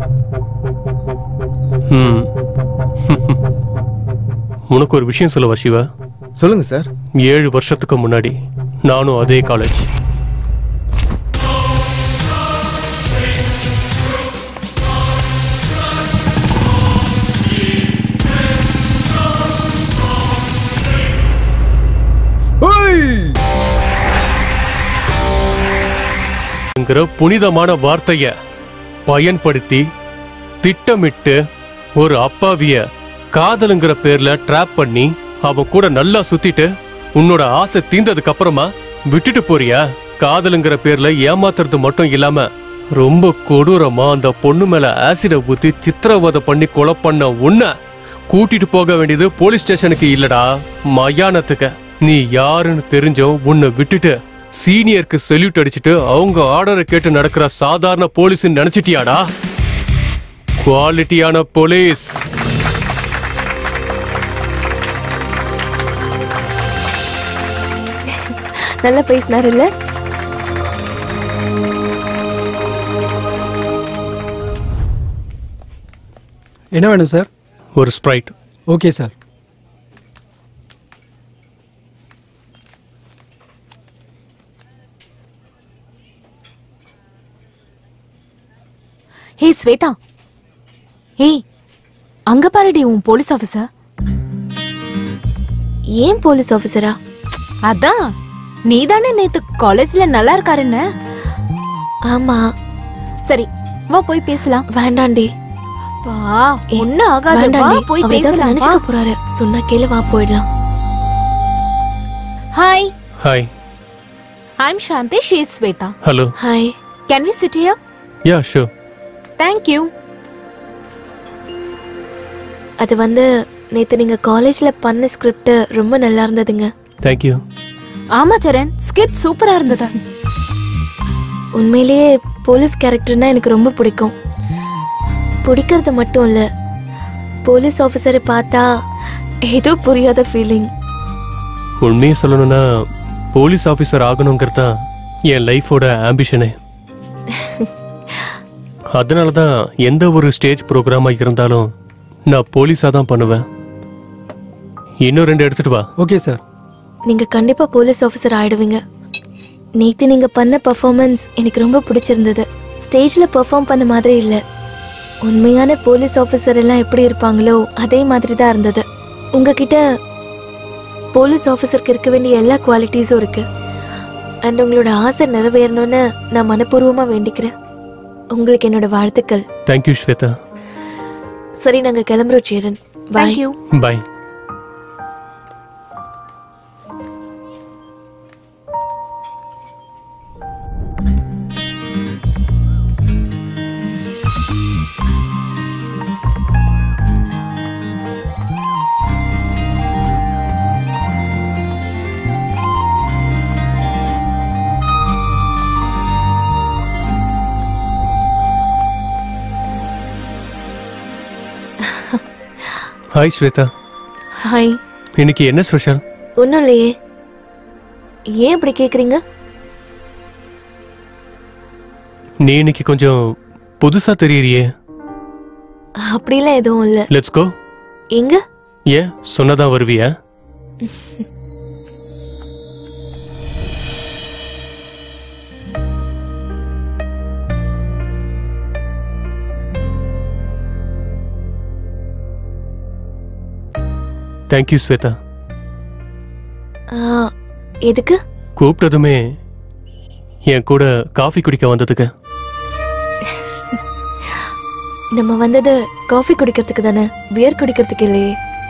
ம் உனக்கு ஒரு விஷயம் சொல்லவா சிவா சொல்லுங்க சார் ஏழு வருஷத்துக்கு முன்னாடி நானும் அதே காலேஜ் ங்கிற புனிதமான வார்த்தைய பயன்படுத்தி திட்டமிட்டு ஒரு அப்பாவிய காதலுங்கிற பேர்ல ட்ராப் பண்ணி அவன் கூட நல்லா சுத்திட்டு உன்னோட ஆசை தீந்ததுக்கு அப்புறமா விட்டுட்டு போறியா காதலுங்கிற பேர்ல ஏமாத்துறது மட்டும் இல்லாம ரொம்ப கொடூரமா அந்த பொண்ணு மேல ஆசிட ஊத்தி சித்திரவதை பண்ணி கொலை பண்ண உன்னை கூட்டிட்டு போக வேண்டியது போலீஸ் ஸ்டேஷனுக்கு இல்லடா மயானத்துக்கு நீ யாருன்னு தெரிஞ்சும் உன்னை விட்டுட்டு சீனியருக்கு செல்யூட் அடிச்சிட்டு அவங்க ஆர்டரை கேட்டு நடக்கிற சாதாரண போலீஸ் நினைச்சிட்டியாடா குவாலிட்டியான போலீஸ் நல்லா பேசினார் இல்ல என்ன வேணும் சார் ஒரு Sprite okay sir hey Shweta ஏய் அங்க பாருடி உன் போலீஸ் ஆபீசர் ஏன் போலீஸ் ஆபீசரா அதான் நீதானே நேத்து காலேஜ்ல நல்லா இருக்காருன்னு ஆமா சரி வா போய் பேசலாம் வேண்டாண்டி பா ஒண்ணு ஆகாது வா வேண்டாண்டி போய் அவர் ஏதாவது பேசலாம் வா. நினைச்சுக்க போறாரு சொன்னா கேளு வா போயிடலாம் hi hi I am Shanthi she is Shweta hello hi can we sit here yeah sure thank you அது வந்து நேத்து நீங்க காலேஜ்ல பண்ண ஸ்கிரிப்ட் ரொம்ப நல்லா இருந்ததுங்க தேங்க்யூ ஆமா சரண் ஸ்கிட் சூப்பரா இருந்தது உண்மையிலேயே போலீஸ் கேரக்டர்னா எனக்கு ரொம்ப பிடிக்கும் பிடிக்கிறது மட்டும் இல்ல போலீஸ் ஆஃபீஸரை பார்த்தா ஏதோ புரியாத ஃபீலிங் உண்மையை சொல்லணும்னா போலீஸ் ஆஃபீஸர் ஆகணுங்கிறது தான் என் லைஃபோட ஆம்பிஷனே அதனால தான் எந்த ஒரு ஸ்டேஜ் ப்ரோக்ராமாக இருந்தாலும் நான் போலீஸாக தான் பண்ணுவேன் இன்னும் ரெண்டு எடுத்துட்டு வா ஓகே சார் நீங்க கண்டிப்பா போலீஸ் ஆஃபீஸர் ஆயிடுவீங்க நேத்து நீங்க பண்ண பர்ஃபார்மன்ஸ் எனக்கு ரொம்ப பிடிச்சிருந்தது ஸ்டேஜ்ல பெர்ஃபார்ம் பண்ண மாதிரி இல்ல உண்மையான போலீஸ் ஆஃபீஸர் எல்லாம் எப்படி இருப்பாங்களோ அதே மாதிரி தான் இருந்தது உங்ககிட்ட போலீஸ் ஆஃபீஸருக்கு இருக்க வேண்டிய எல்லா குவாலிட்டிஸும் இருக்கு அண்ட் உங்களோட ஆசை நிறைவேறணும்னு நான் மனப்பூர்வமா வேண்டிக்கிறேன் உங்களுக்கு என்னோட வாழ்த்துக்கள் தேங்க்யூ ஸ்வேதா சரி நாங்க கிளம்புறோம் Cheran bye Thank you. Bye hi Shweta hi இன்னைக்கு என்ன ஸ்பெஷல் ஒன்றும் இல்லையே ஏன் இப்படி கேக்குறீங்க நீ இன்னைக்கு கொஞ்சம் புதுசா தெரியறியே அப்படிலாம் எதுவும் இல்ல லெட்ஸ் கோ எங்க ஏன் சொன்னதான் வருவியா தேங்க்யூ ஸ்வேதா ஆ, எதுக்கு கூப்பிட்டதுமே என் கூட காஃபி குடிக்க வந்ததுக்கு நம்ம வந்தது காஃபி குடிக்கிறதுக்கு தானே பியர் குடிக்கிறதுக்கு இல்லையே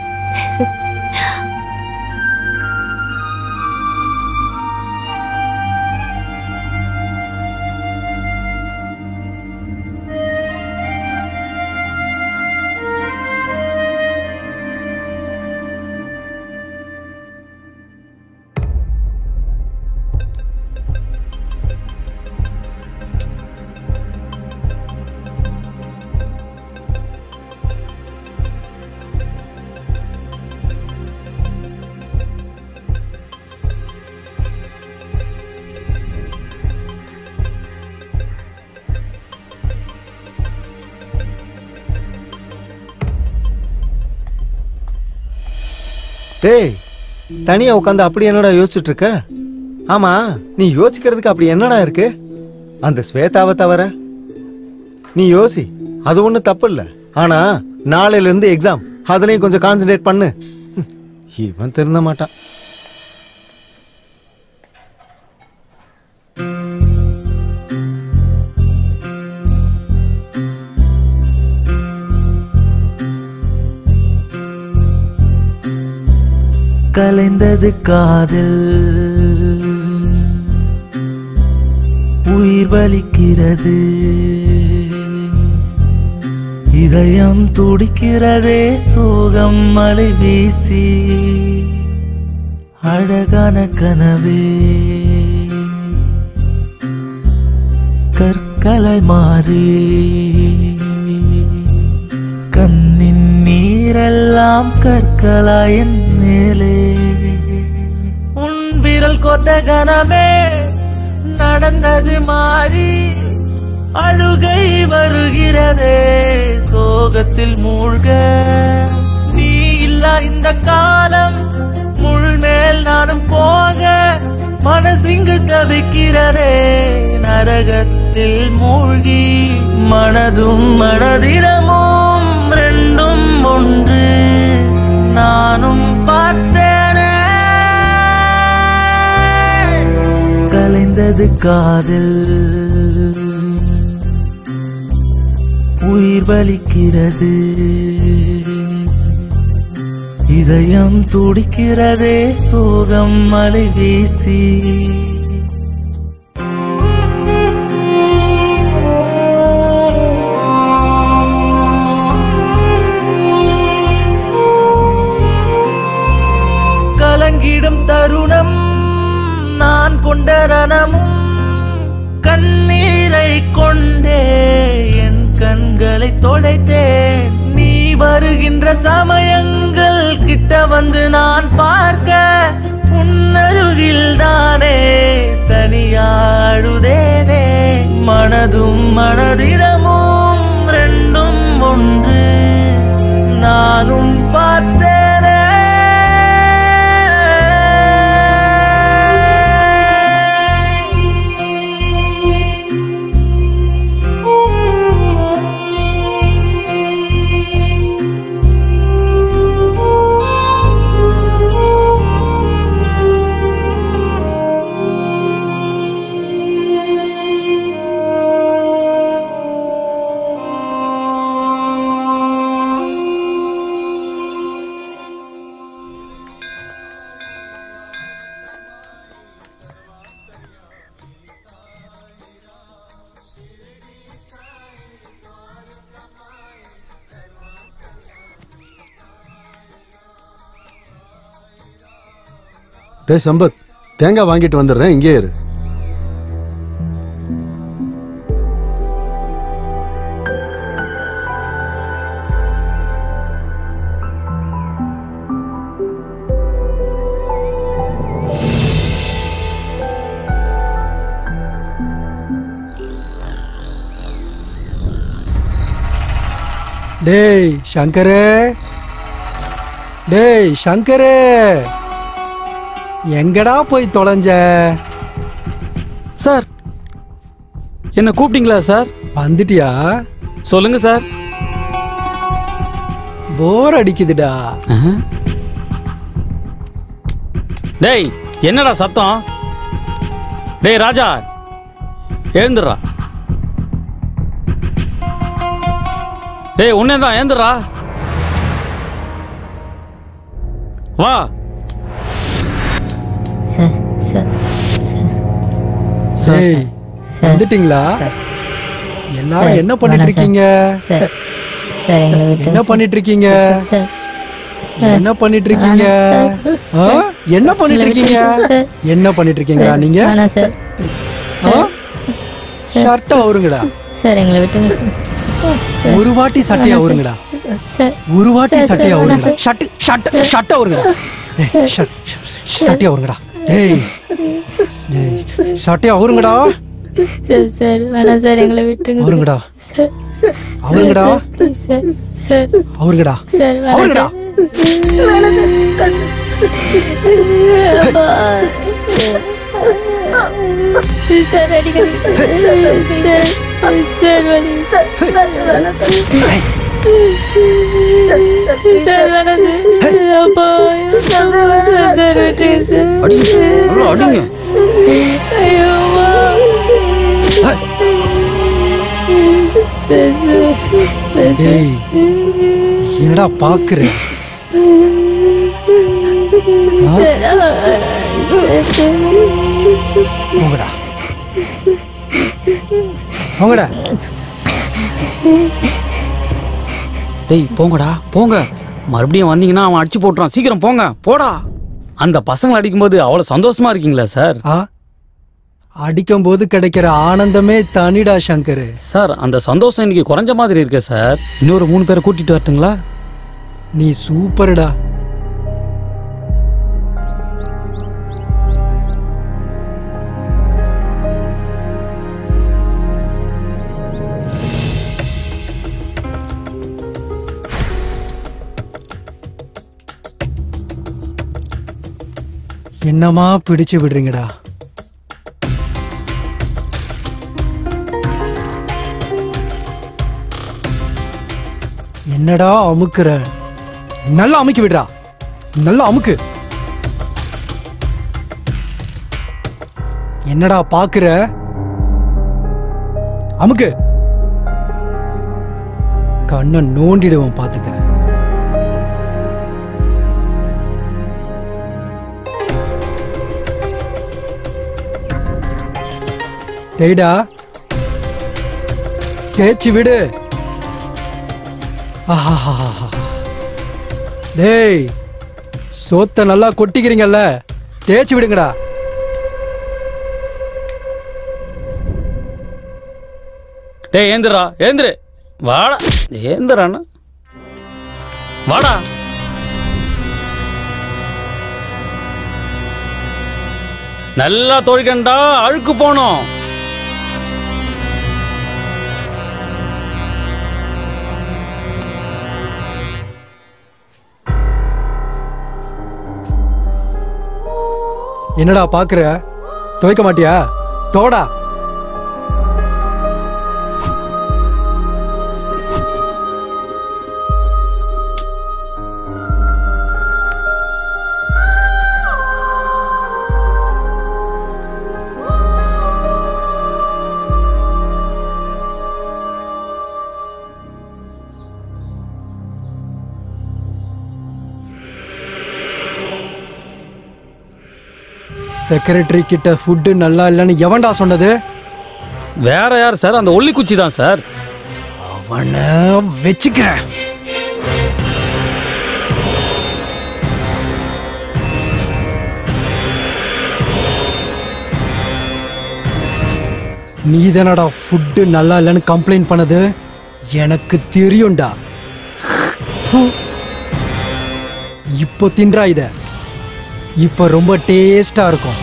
டேய் தனியா உட்காந்து அப்படி என்னடா யோசிச்சுட்டு இருக்க ஆமா நீ யோசிக்கிறதுக்கு அப்படி என்னடா இருக்கு அந்த ஸ்வேதாவை தவிர நீ யோசி அது ஒன்றும் தப்பு இல்லை ஆனா நாளையில இருந்து எக்ஸாம் அதுலயும் கொஞ்சம் கான்சென்ட்ரேட் பண்ணு ம், இவன் திருந்த மாட்டான் கலைந்தது காதல் உயிர் வலிக்கிறது இதயம் துடிக்கிறதே சோகம் மலை வீசி அழகான கனவே கற்களை மாறி கண்ணின் நீரெல்லாம் கற்களாயன் மேலே உன் விரல் கொண்ட கனமே நடந்தது மாறி அழுகை வருகிறதே சோகத்தில் மூழ்க நீ இல்லா இந்த காலம் முள் மேல் நானும் போக மனசிங்கு தவிக்கிறதே நரகத்தில் மூழ்கி மனதும் மனதிடமும் ரெண்டும் ஒன்று நானும் பார்த்தேனே கலைந்தது காதல் உயிர் வலிக்கிறது இதயம் துடிக்கிறதே சோகம் மலை வீசி கலங்கிடும் தருணம் நான் கொண்ட ரணமும் கண்ணீரை கொண்டே என் கண்களை தொலைத்தேன் நீ வருகின்ற சமயங்கள் கிட்ட வந்து நான் பார்க்க உன்னருகில் தானே தனியாடுதேனே மனதும் மனதிடமும் ரெண்டும் ஒன்று நானும் பார்த்தேனே டேய் சம்பத் தேங்காய் வாங்கிட்டு வந்துடுறேன் இங்கே இரு டேய் சங்கரு டேய் சங்கரு எங்கடா போய் தொலைஞ்ச சார் என்ன கூப்பிட்டீங்களா சார் வந்துட்டியா சொல்லுங்க சார் போர் அடிக்குதுடா டேய் என்னடா சத்தம் டேய் ராஜா எழுந்துடுறா டேய் உன்னே தான் எழுந்துடுறா வா சார் சார் டேய் வந்துட்டீங்களா எல்லாரும் என்ன பண்ணிட்டு இருக்கீங்க சார் சார் எங்களை விட்டு என்ன பண்ணிட்டு இருக்கீங்க சார் என்ன பண்ணிட்டு இருக்கீங்க ஆ? என்ன பண்ணிட்டு இருக்கீங்க என்ன பண்ணிட்டு இருக்கீங்களா நீங்க வேணாம் சார் ஷர்ட்டை அவருங்கடா சார் எங்களை விட்டுங்க சார் சார் ஒரு வாட்டி சட்டையை வேணாம் அவருங்கடா சார். சார் ஒரு வாட்டி சார், சட்டையை சார், வேணாம் அவருங்கடா சார். ஷர்ட் ஷர்ட் ஷர்ட் அவருங்கடா டேய், சார். ஷர்ட், சட்டையை அவருங்கடா டேய் டேய் சட்டையை அவருங்கடா சார் சார் வேணாம் சார் எங்களை விட்டுருங்க சார். அவருங்கடா சார் அவருங்கடா ப்ளீஸ் சார் சார் அவருங்கடா சார் வேணாம் அவருங்கடா சார் வேணாம் சார் கட்டு. அப்பா. சார் அடிக்கடி சார் சார் வலி சார் வேணாம் சார் சார் வேணாம் சார் அப்பா சார் சார் விட்டுருங்க சார் அடிங்க நல்லா அடிங்க ஐயோ அம்மா. சார் சார் சார் டேய் என்னடா பாக்குற ஆ? சார் சார் சார் போங்கடா போங்கடா டேய் போங்கடா போங்க மறுபடியும் வந்தீங்கன்னா அவன் அடிச்சு போட்டுறான் சீக்கிரம் போங்க போடா அந்த பசங்களை அடிக்கும்போது அவ்வளோ சந்தோஷமா இருக்கீங்களா சார் ஆ அடிக்கும் போது கிடைக்கிற ஆனந்தமே தனிடா சங்கர் சார் அந்த சந்தோஷம் இன்னைக்கு குறைஞ்ச மாதிரி இருக்கு சார் இன்னொரு மூணு பேரை கூட்டிட்டு வரட்டுங்களா நீ சூப்பர்டா என்னமா பிடிச்சு விடுறீங்கடா என்னடா அமுக்குற நல்லா அமுக்கி விடுறா நல்லா அமுக்கு என்னடா பாக்குற அமுக்கு கண்ணை நோண்டிடுவோம் பாத்துக்க டேய்டா கேச்சு விடு ஆஹாஹாஹா. டேய் சோத்த நல்லா கொட்டிக்கிறீங்கல்ல தேய்ச்சி விடுங்கடா டேய் ஏந்திரா ஏந்திரு வாடா ஏந்திராண்ணா வாடா நல்லா தொழிக்கண்டா அழுக்கு போனோம் என்னடா பாக்குற துவைக்க மாட்டியா தோடா செக்ரட்டரி கிட்ட ஃபுட்டு நல்லா இல்லைன்னு எவன்டா சொன்னது வேற யார் சார் அந்த ஒல்லி குச்சி தான் சார் அவனை வச்சுக்கிறேன் நீதானடா ஃபுட்டு நல்லா இல்லைன்னு கம்ப்ளைண்ட் பண்ணது எனக்கு தெரியும்டா இப்போ தின்றா இத இப்போ ரொம்ப டேஸ்டா இருக்கும்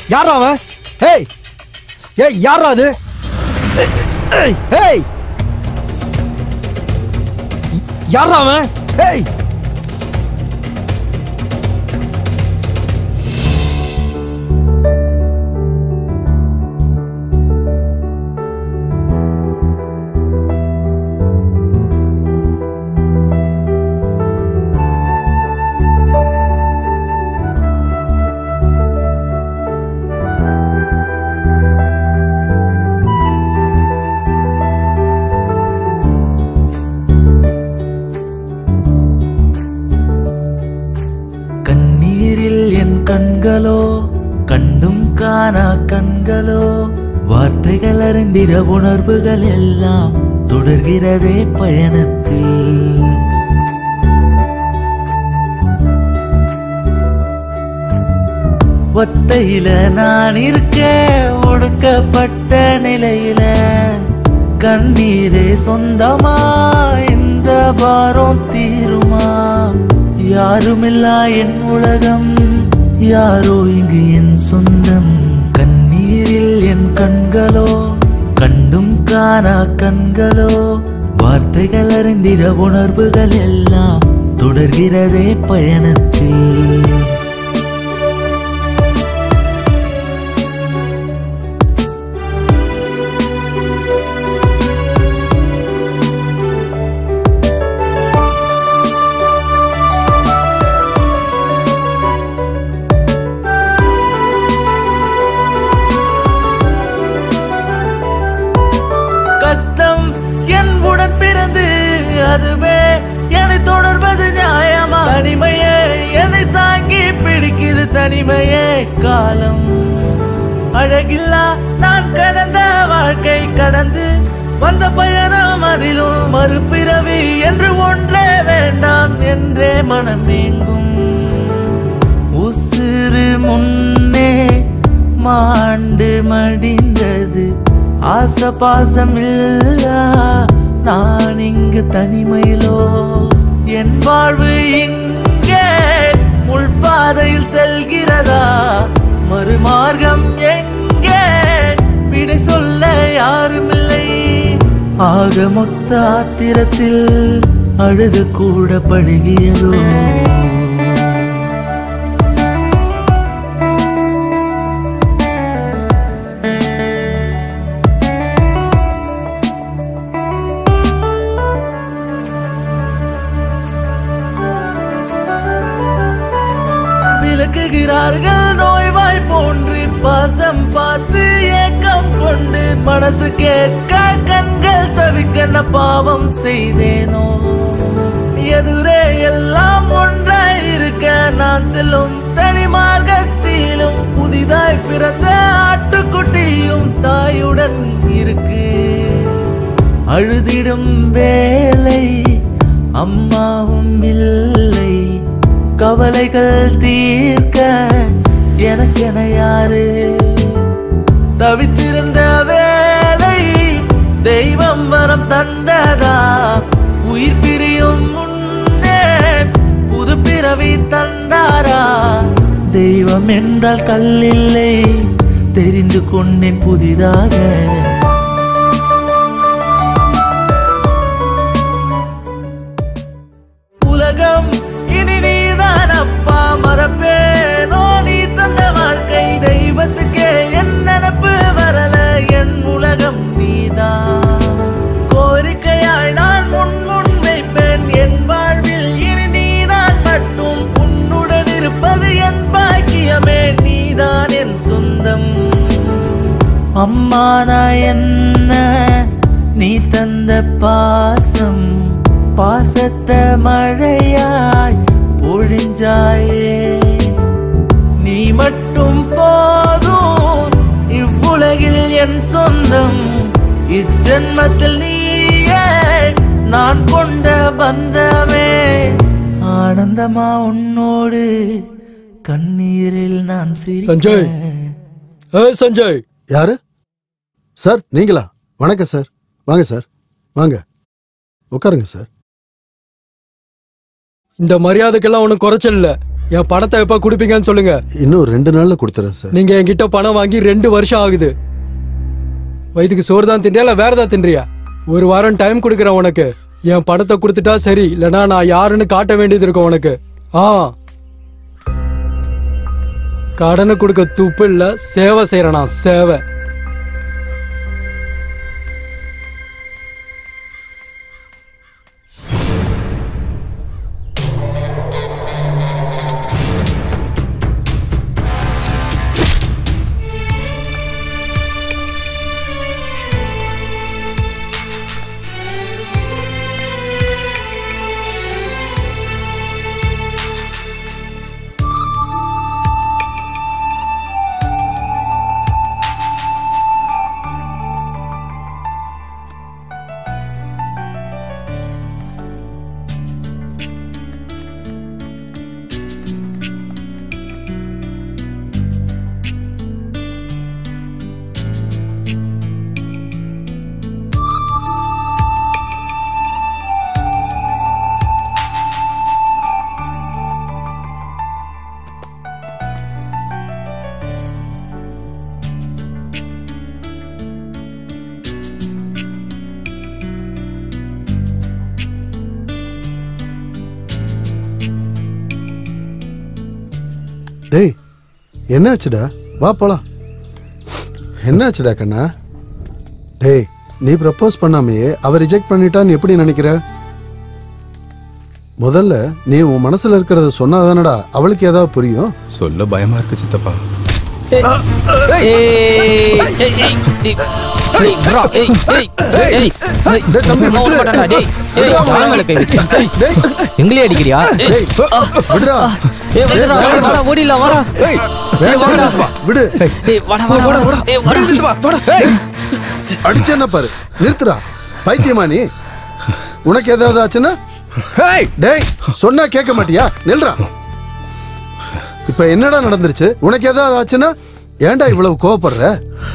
யாரா அவன் ஏய் ஏய் யாரா அது ஏய் ஏய் யாரா அவன் ஏய் கண்ணீரில் என் கண்களோ கண்டும் காணா கண்களோ வார்த்தைகள் அறிந்திட உணர்வுகள் எல்லாம் தொடர்கிறதே பயணத்தில் ஒத்தையில நான் இருக்க ஒடுக்கப்பட்ட நிலையில கண்ணீரே சொந்தமா இந்த பாரம் தீருமா யாருமில்லா என் உலகம் யாரோ இங்கு என் சொந்தம் கண்ணீரில் என் கண்களோ கண்டும் காணா கண்களோ வார்த்தைகள் அறிந்திட உணர்வுகள் எல்லாம் தொடர்கிறதே பயணத்தில் கஷ்டம் என் உடன் பிறந்து அதுவே என்னை தொடர்வது நியாயமா தனிமையே என்னை தாங்கி பிடிக்குது தனிமையே காலம் அழகில்லா நான் கடந்த வாழ்க்கை கடந்து வந்த பயணம் அதிலும் மறுபிறவி என்று ஒன்றே வேண்டாம் என்றே மனமேங்கும் உசிறு முன்னே மாண்டு மடிந்தது ஆச பாசம் இல்லா நான் இங்கு தனிமையிலோ என் வாழ்வு இங்கே முள்பாதையில் செல்கிறதா மறுமார்க்கம் எங்கே விடை சொல்ல யாருமில்லை ஆக மொத்த ஆத்திரத்தில் அழுக கூட பழகியதோ விளக்குகிறார்கள் நோய்வாய் போன்று பாசம் பார்த்து ஏக்கம் கொண்டு மனசு கேட்க கண்கள் தவிக்க நான் பாவம் செய்தேனோ எதுரே எல்லாம் ஒன்றாய் இருக்க நான் செல்லும் தனி மார்க்கத்திலும் புதிதாய் பிறந்த ஆட்டுக்குட்டியும் தாயுடன் இருக்கு அழுதிடும் வேலை அம்மாவும் இல்லை கவலைகள் தீர்க்க எனக்கென யாரு தவித்திருந்த வேலை தெய்வம் வரம் தந்ததா உயிர் பிரியும் முன்னே புது பிறவி தந்தாரா தெய்வம் என்றால் கல்லில்லை தெரிந்து கொண்டேன் புதிதாக உலகம் இனி நீதான் அப்பா மறப்பேனோ நீ தந்த வாழ்க்கை தெய்வத்துக்கே என் நினப்பு வரல என் உலகம் நீதான் கோரிக்கையாய் நான் முன் முன் வைப்பேன் என் வாழ்வில் இனி நீதான் மட்டும் உன்னுடன் இருப்பது என் பாக்கியமே நீதான் என் சொந்தம் அம்மா நான் என்ன நீ தந்த பாசம் பாசத்தை மழையாய் பொழிஞ்சாயே நீ மட்டும் போதும் இவ்வுலகில் என் சொந்தம் இஜென்மத்தில் நீயே நான் கொண்ட பந்தமே ஆனந்தமா உன்னோடு கண்ணீரில் நான் சஞ்சய் ஏ சஞ்சய் யாரு சார் நீங்களா வணக்கம் சார் வாங்க சார் வாங்க உட்காருங்க சார் இந்த மரியாதைக்கெல்லாம் ஒன்றும் குறைச்சல் இல்ல என் பணத்தை எப்ப கொடுப்பீங்கன்னு சொல்லுங்க இன்னும் ரெண்டு நாள்ல கொடுத்துறேன் சார் நீங்க என்கிட்ட பணம் வாங்கி ரெண்டு வருஷம் ஆகுது வயிற்றுக்கு சோறு தான் தின்றியா இல்ல வேற ஏதாவது தின்றியா ஒரு வாரம் டைம் கொடுக்குறேன் உனக்கு என் பணத்தை கொடுத்துட்டா சரி இல்லனா நான் யாருன்னு காட்ட வேண்டியது இருக்கும் உனக்கு ஆ கடனை கொடுக்க துப்பு இல்ல சேவை செய்யறேன் நான் சேவை டேய் என்னாச்சுடா வா போலாம் என்னாச்சுடா கண்ணா டேய் நீ ப்ரப்போஸ் பண்ணாமையே அவ ரிஜெக்ட் பண்ணிட்டான்னு எப்படி நினைக்கிற முதல்ல நீ உன் மனசுல இருக்கிறத சொன்னாதானடா அவளுக்கு ஏதாவது புரியும் சொல்ல பயமா இருக்கு சித்தப்பா எங்களே அடிக்கிறியா விடுடா ஏய், விடுடா, வாடா, வாடா, ஓடிடலாம், வாடா. ஏய், வாடா. விடு ஏய், வாடா, வாடா, வாடா. ஏய், வாடா. அடிச்சு என்ன பாரு நிறுத்துடா பைத்தியமா நீ உனக்கு ஏதாவது ஆச்சுன்னா டேய் சொன்னா கேட்க மாட்டியா நில்றா இப்ப என்னடா நடந்துருச்சு உனக்கு ஏதாவது ஆச்சுன்னா ஏன்டா இவ்வளவு கோவப்படுற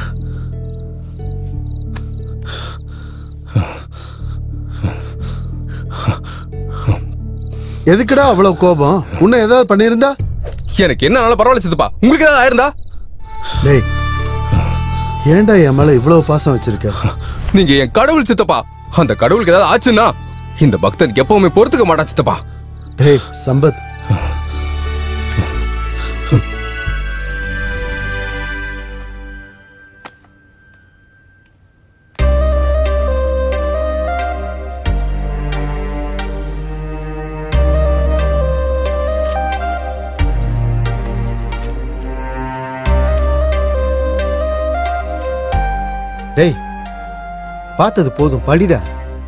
எதுக்குடா அவ்வளவு கோபம் உன்னை ஏதாவது பண்ணியிருந்தா எனக்கு என்ன பரவாயில்ல சித்தப்பா உங்களுக்கு ஏதாவது ஆயிருந்தா டேய் ஏன்டா என் மேல இவ்வளவு பாசம் வச்சிருக்க நீங்க என் கடவுள் சித்தப்பா அந்த கடவுளுக்கு ஏதாவது ஆச்சுன்னா இந்த பக்தனுக்கு எப்பவுமே பொறுத்துக்க மாட்டான் சித்தப்பா டேய் சம்பத் டேய் பார்த்தது போதும் படிடா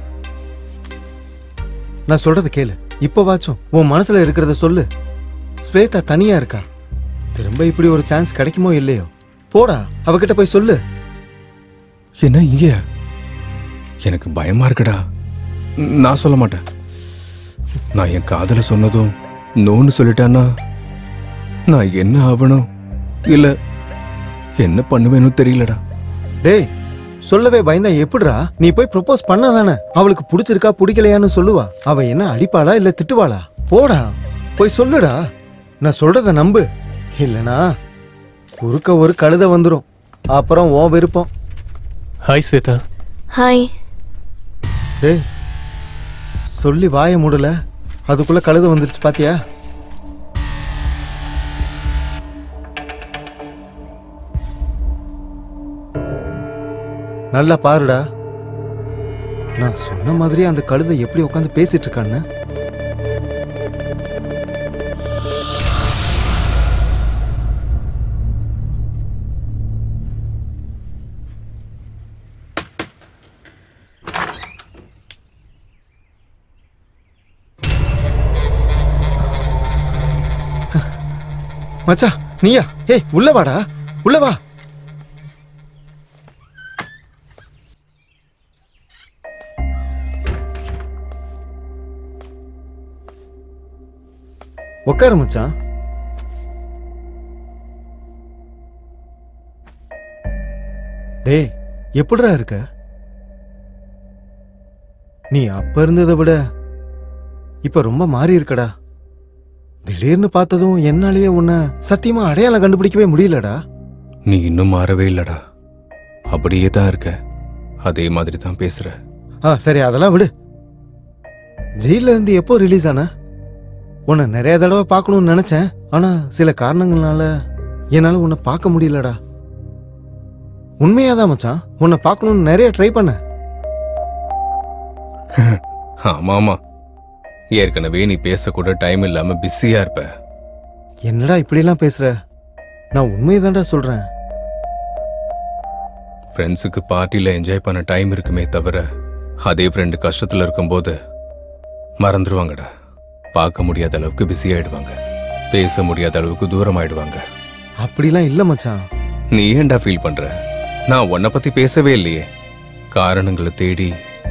நான் சொல்றது கேளு இப்போவாச்சும் உன் மனசுல இருக்கிறத சொல்லு ஸ்வேதா தனியா இருக்கா திரும்ப இப்படி ஒரு சான்ஸ் கிடைக்குமோ இல்லையோ போடா அவகிட்ட போய் சொல்லு என்ன இங்க எனக்கு பயமா இருக்குடா நான் சொல்ல மாட்டேன் நான் என் காதல சொன்னதும் நோன்னு சொல்லிட்டான்னா நான் என்ன ஆகணும் இல்ல என்ன பண்ணுவேன்னு தெரியலடா டேய் சொல்லவே பயந்தா எப்படிடா நீ போய் ப்ரொபோஸ் பண்ணாதானே அவளுக்கு பிடிச்சிருக்கா பிடிக்கலையான்னு சொல்லுவா அவ என்ன அடிப்பாளா இல்ல திட்டுவாளா போடா போய் சொல்லுடா நான் சொல்றத நம்பு இல்லனா குறுக்க ஒரு கழுத வந்துரும் அப்புறம் ஓ விருப்பம் ஹாய் ஸ்வேதா ஹாய் டேய் சொல்லி வாய மூடல அதுக்குள்ள கழுத வந்துருச்சு பாத்தியா நல்லா பாருடா நான் சொன்ன மாதிரி அந்த கழுதை எப்படி உட்காந்து பேசிட்டு இருக்கான்னு மச்சா நீயா ஏய் உள்ள வாடா உள்ள வா உட்காரு மச்சான் டேய் எப்படிடா இருக்க நீ அப்ப இருந்ததை விட இப்ப ரொம்ப மாறி இருக்கடா திடீர்னு பார்த்ததும் என்னாலேயே உன்னை சத்தியமா அடையாளம் கண்டுபிடிக்கவே முடியலடா நீ இன்னும் மாறவே இல்லடா அப்படியே தான் இருக்க அதே மாதிரி தான் பேசுற ஆ சரி அதெல்லாம் விடு ஜெயில இருந்து எப்போ ரிலீஸ் ஆன உன்னை நிறைய தடவை பார்க்கணும்னு நினைச்சேன் ஆனா சில காரணங்களால என்னால உன்னை பார்க்க முடியலடா உண்மையாதான் மச்சான் உன்னை பார்க்கணும்னு நிறைய ட்ரை பண்ண ஆமா ஆமா ஏற்கனவே நீ பேசக்கூட டைம் இல்லாம பிஸியா இருப்ப என்னடா இப்படிலாம் பேசுற நான் உண்மையதான்டா சொல்றேன் ஃப்ரெண்ட்ஸுக்கு பார்ட்டியில் என்ஜாய் பண்ண டைம் இருக்குமே தவிர அதே ஃப்ரெண்டு கஷ்டத்தில் இருக்கும்போது மறந்துடுவாங்கடா பார்க்க முடியாத அளவுக்கு பிஸி ஆயிடுவாங்க பேச முடியாத அளவுக்கு தூரம் ஆயிடுவாங்க அப்படிலாம் இல்ல மச்சான் நீ ஏன்டா ஃபீல் பண்ற நான் உன்னை பத்தி பேசவே இல்லையே காரணங்களை தேடி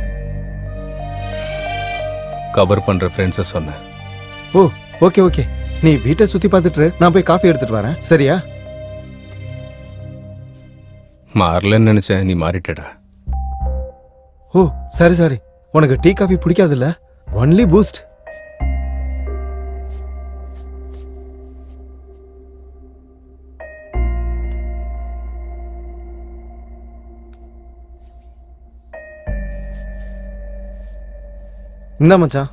கவர் பண்ற ஃப்ரெண்ட்ஸை சொன்னேன் ஓ ஓகே ஓகே நீ வீட்டை சுத்தி பார்த்துட்டு இரு, நான் போய் காஃபி எடுத்துட்டு வரேன் சரியா மாறலன்னு நினைச்சேன் நீ மாறிட்டடா ஓ சரி சரி உனக்கு டீ காஃபி பிடிக்காதுல்ல ஒன்லி பூஸ்ட் இந்த மச்சான்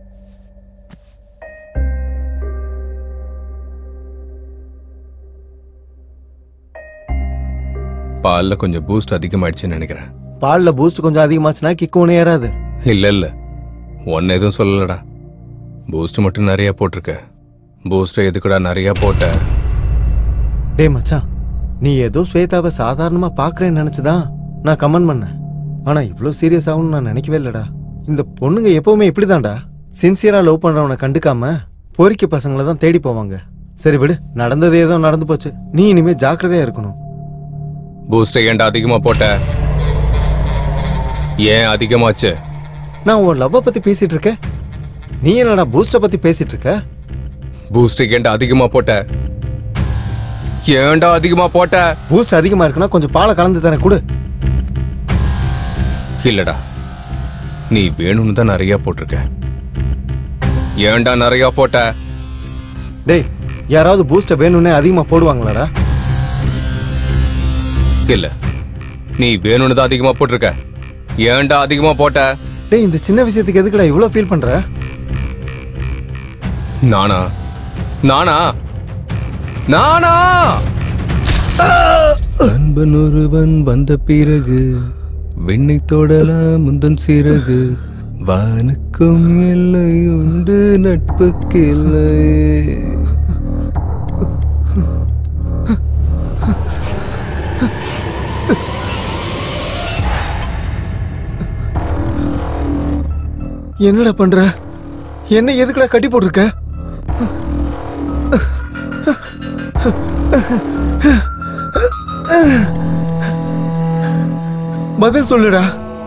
பால்ல கொஞ்சம் பூஸ்ட் அதிகமாயிடுச்சுன்னு நினைக்கிறேன் பால்ல பூஸ்ட் கொஞ்சம் அதிகமாச்சுன்னா கிக்கு ஒன்று ஏறாது இல்ல இல்ல ஒன்னு எதுவும் சொல்லலடா பூஸ்ட் மட்டும் நிறைய போட்டிருக்க பூஸ்ட் எதுக்குடா நிறைய போட்ட டேய் மச்சான் நீ ஏதோ ஸ்வேதாவை சாதாரணமா பார்க்கறேன்னு நினைச்சுதான் நான் கமெண்ட் பண்ணேன் ஆனா இவ்வளோ சீரியஸ் ஆகும்னு நான் நினைக்கவே இல்லடா இந்த பொண்ணுங்க எப்பவுமே இப்படிதான்டா சின்சியரா லவ் பண்றவனை கண்டுக்காம பொறிக்க பசங்களை தான் தேடி போவாங்க சரி விடு நடந்தது ஏதோ நடந்து போச்சு நீ இனிமே ஜாக்கிரதையா இருக்கணும் பூஸ்ட் ஏன்டா அதிகமா போட்ட ஏன் அதிகமாச்சு நான் உன் லவ்வை பத்தி பேசிட்டு இருக்கேன் நீ என்னடா பூஸ்ட பத்தி பேசிட்டு இருக்க பூஸ்ட் ஏன்டா அதிகமா போட்ட ஏன்டா அதிகமா போட்ட பூஸ்ட் அதிகமா இருக்குன்னா கொஞ்சம் பாலை கலந்து தரேன் கொடு இல்லடா நீ வேணும்னு தான் நிறைய போட்டிருக்க ஏன்டா நிறைய போட்ட டேய் யாராவது பூஸ்ட வேணும்னே அதிகமா போடுவாங்களாடா இல்ல நீ வேணும்னு தான் அதிகமா போட்டிருக்க ஏன்டா அதிகமா போட்ட டேய் இந்த சின்ன விஷயத்துக்கு எதுக்குடா இவ்வளோ ஃபீல் பண்ற நானா நானா நானா அன்பன் ஒருவன் வந்த பிறகு விண்ணை தொடலாம் முந்தன் சிறகு வானுக்கும் எல்லை உண்டு நட்புக்கு இல்லை என்னடா பண்ற என்ன எதுக்குடா கட்டி போட்டிருக்க பதில் சொல்லுடா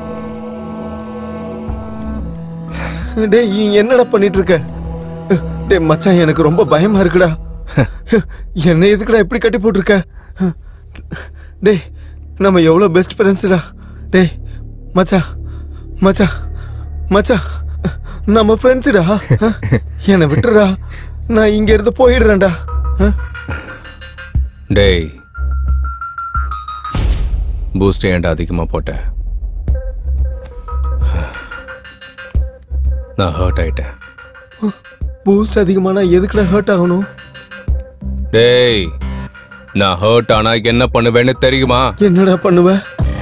டேய் நீ என்னடா பண்ணிட்டு இருக்க டேய் மச்சான் எனக்கு ரொம்ப பயமா இருக்குடா என்ன எதுக்குடா இப்படி கட்டி போட்டிருக்க டேய் நம்ம எவ்வளோ பெஸ்ட் ஃப்ரெண்ட்ஸ்டா டேய் மச்சான் மச்சான் மச்சான் நம்ம ஃப்ரெண்ட்ஸுடா என்னை விட்டுறா நான் இங்க இருந்து போயிடுறேன்டா டேய் பூஸ்ட் ஏன்டா அதிகமா போட்ட நான் ஹர்ட் ஆயிட்டேன் பூஸ்ட் அதிகமானா எதுக்குடா ஹர்ட் ஆகணும் டேய் நான் ஹர்ட் ஆனா என்ன பண்ணுவேன்னு தெரியுமா என்னடா பண்ணுவ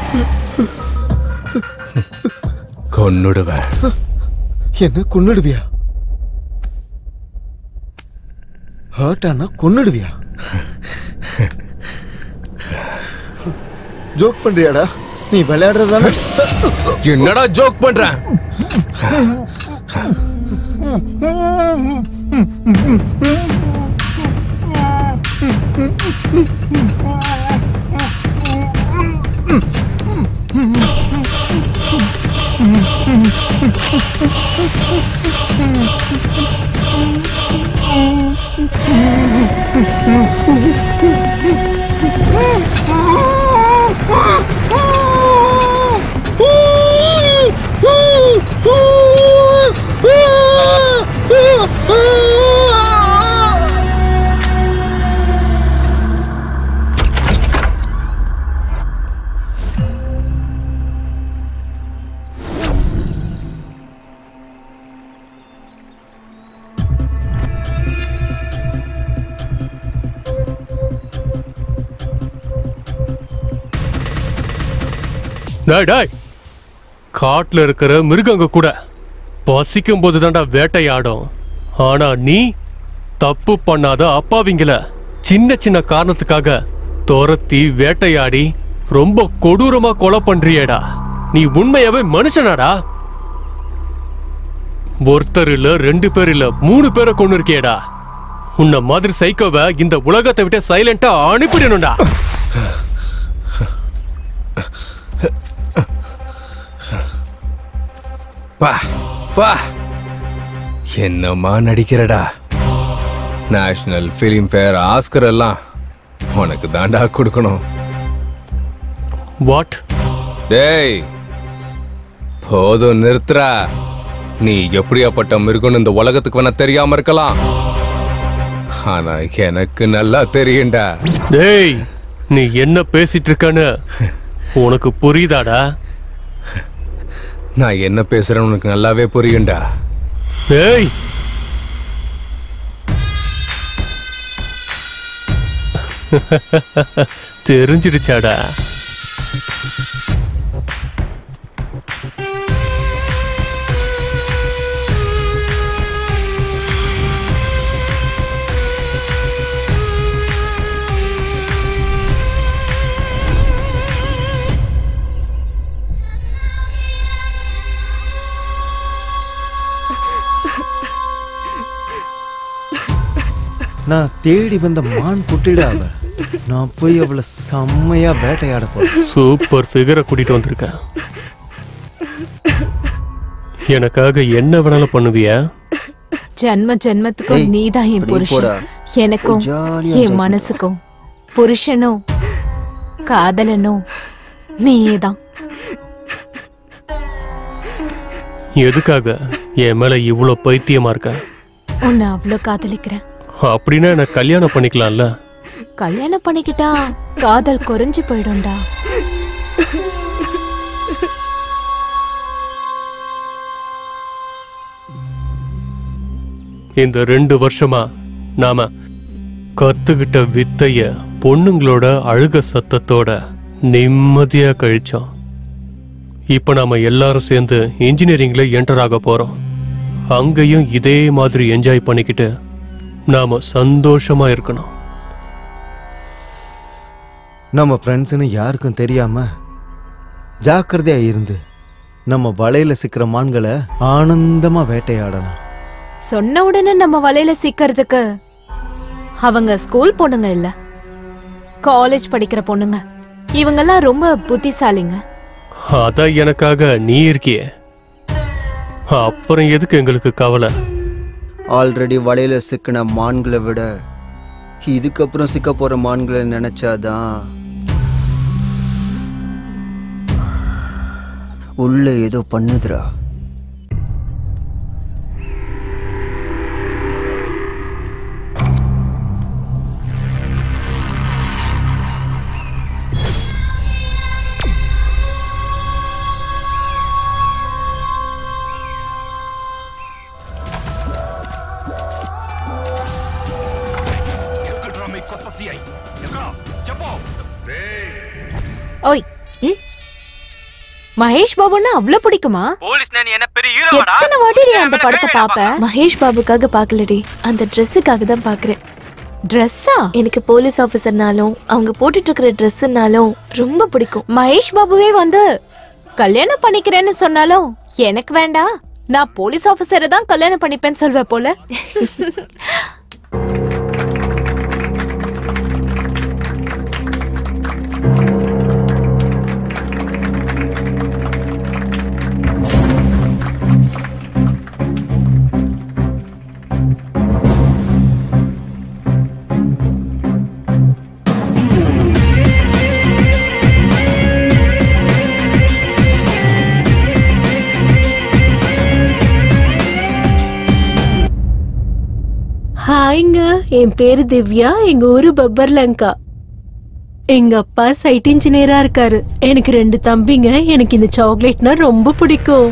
கொன்னுடுவேன் என்ன கொன்னுடுவியா ஹர்ட் ஆனா கொன்னுடுவியா ஜோக் பண்றியாடா நீ விளையாடுறதானே என்னடா ஜோக் பண்றேன் Ah! டேய் டேய் காட்டுல இருக்கிற மிருகங்க கூட பசிக்கும் போது தான்டா வேட்டையாடும் ஆனா நீ தப்பு பண்ணாத அப்பாவிங்கள சின்ன சின்ன காரணத்துக்காக துரத்தி வேட்டையாடி ரொம்ப கொடூரமா கொலை பண்றியேடா நீ உண்மையாவே மனுஷனாடா ஒருத்தர் இல்ல ரெண்டு பேர் இல்ல மூணு பேரை கொண்டு இருக்கியேடா உன்ன மாதிரி சைக்கோவை இந்த உலகத்தை விட்டு சைலண்டா அனுப்பிடணும்டா பா பா என்னம்மா நடிக்கிறடா நேஷனல் ஃபிலிம் ஃபேர் ஆஸ்கர் எல்லாம் உனக்கு தாண்டா கொடுக்கணும் வாட் டேய் போதும் நிறுத்துறா நீ எப்படியாப்பட்ட மிருகம்னு இந்த உலகத்துக்கு வேணா தெரியாம இருக்கலாம் ஆனா எனக்கு நல்லா தெரியும்டா டேய் நீ என்ன பேசிட்டு இருக்கன்னு உனக்கு புரியுதாடா நான் என்ன பேசுறேன்னு உனக்கு நல்லாவே புரியும்டா டேய் தெரிஞ்சிடுச்சாடா நான் தேடி வந்த மான் குட்டிட அவ நான் போய் அவளை செம்மையா வேட்டையாட போறேன் சூப்பர் ஃபிகரை கூட்டிட்டு வந்திருக்க எனக்காக என்ன வேணாலும் பண்ணுவியா ஜென்ம ஜென்மத்துக்கும் ஏய், நீதான் என் இப்படி புருஷன் போடா. எனக்கும் ஜாலியா என் enjoy மனசுக்கும் புருஷனும் காதலனும் நீதான் எதுக்காக என் மேல இவ்வளோ பைத்தியமா இருக்க உன்னை அவ்வளோ காதலிக்கிறேன் அப்படின்னா என்ன கல்யாணம் பண்ணிக்கலாம்ல கல்யாணம் பண்ணிக்கிட்டா காதல் குறைஞ்சு போயிடும்டா இந்த ரெண்டு வருஷமா நாம கத்துக்கிட்ட வித்தைய பொண்ணுங்களோட அழுக சத்தத்தோட நிம்மதியா கழிச்சோம் இப்ப நாம எல்லாரும் சேர்ந்து இன்ஜினியரிங்ல என்டர் ஆக போறோம் அங்கேயும் இதே மாதிரி என்ஜாய் பண்ணிக்கிட்டு நாம சந்தோஷமா இருக்கணும் நம்ம ஃப்ரெண்ட்ஸ்னு யாருக்கும் தெரியாம ஜாக்கிரதையா இருந்து நம்ம வலையில சிக்கிற மான்களை ஆனந்தமா வேட்டையாடலாம் சொன்ன உடனே நம்ம வலையில சிக்கிறதுக்கு அவங்க ஸ்கூல் பொண்ணுங்க இல்ல காலேஜ் படிக்கிற பொண்ணுங்க இவங்கெல்லாம் ரொம்ப புத்திசாலிங்க அதான் எனக்காக நீ இருக்கியே அப்புறம் எதுக்கு எங்களுக்கு கவலை ஆல்ரெடி வலையில சிக்கின மான்களை விட இதுக்கப்புறம் சிக்க போற மான்களை நினைச்சாதான் உள்ள ஏதோ பண்ணுதுடா ஓய் ம்? மகேஷ் பாபுன்னா அவ்வளவு பிடிக்குமா எத்தனை வாட்டி நீ அந்த படத்தை பாப்ப மகேஷ் பாபுக்காக பார்க்கலடி அந்த ட்ரெஸ்ஸுக்காக தான் பார்க்குறேன் ட்ரெஸ்ஸா எனக்கு போலீஸ் ஆஃபீஸர்னாலும் அவங்க போட்டுட்டு இருக்கிற ட்ரெஸ்ஸுனாலும் ரொம்ப பிடிக்கும் மகேஷ் பாபுவே வந்து கல்யாணம் பண்ணிக்கிறேன்னு சொன்னாலும் எனக்கு வேண்டாம் நான் போலீஸ் ஆபீசரை தான் கல்யாணம் பண்ணிப்பேன்னு சொல்வ போல ஹாய்ங்க என் பேரு திவ்யா எங்க ஊரு பப்பர்லங்கா எங்க அப்பா சைட் இன்ஜினியரா இருக்காரு எனக்கு ரெண்டு தம்பிங்க எனக்கு இந்த சாக்லேட்னா ரொம்ப பிடிக்கும்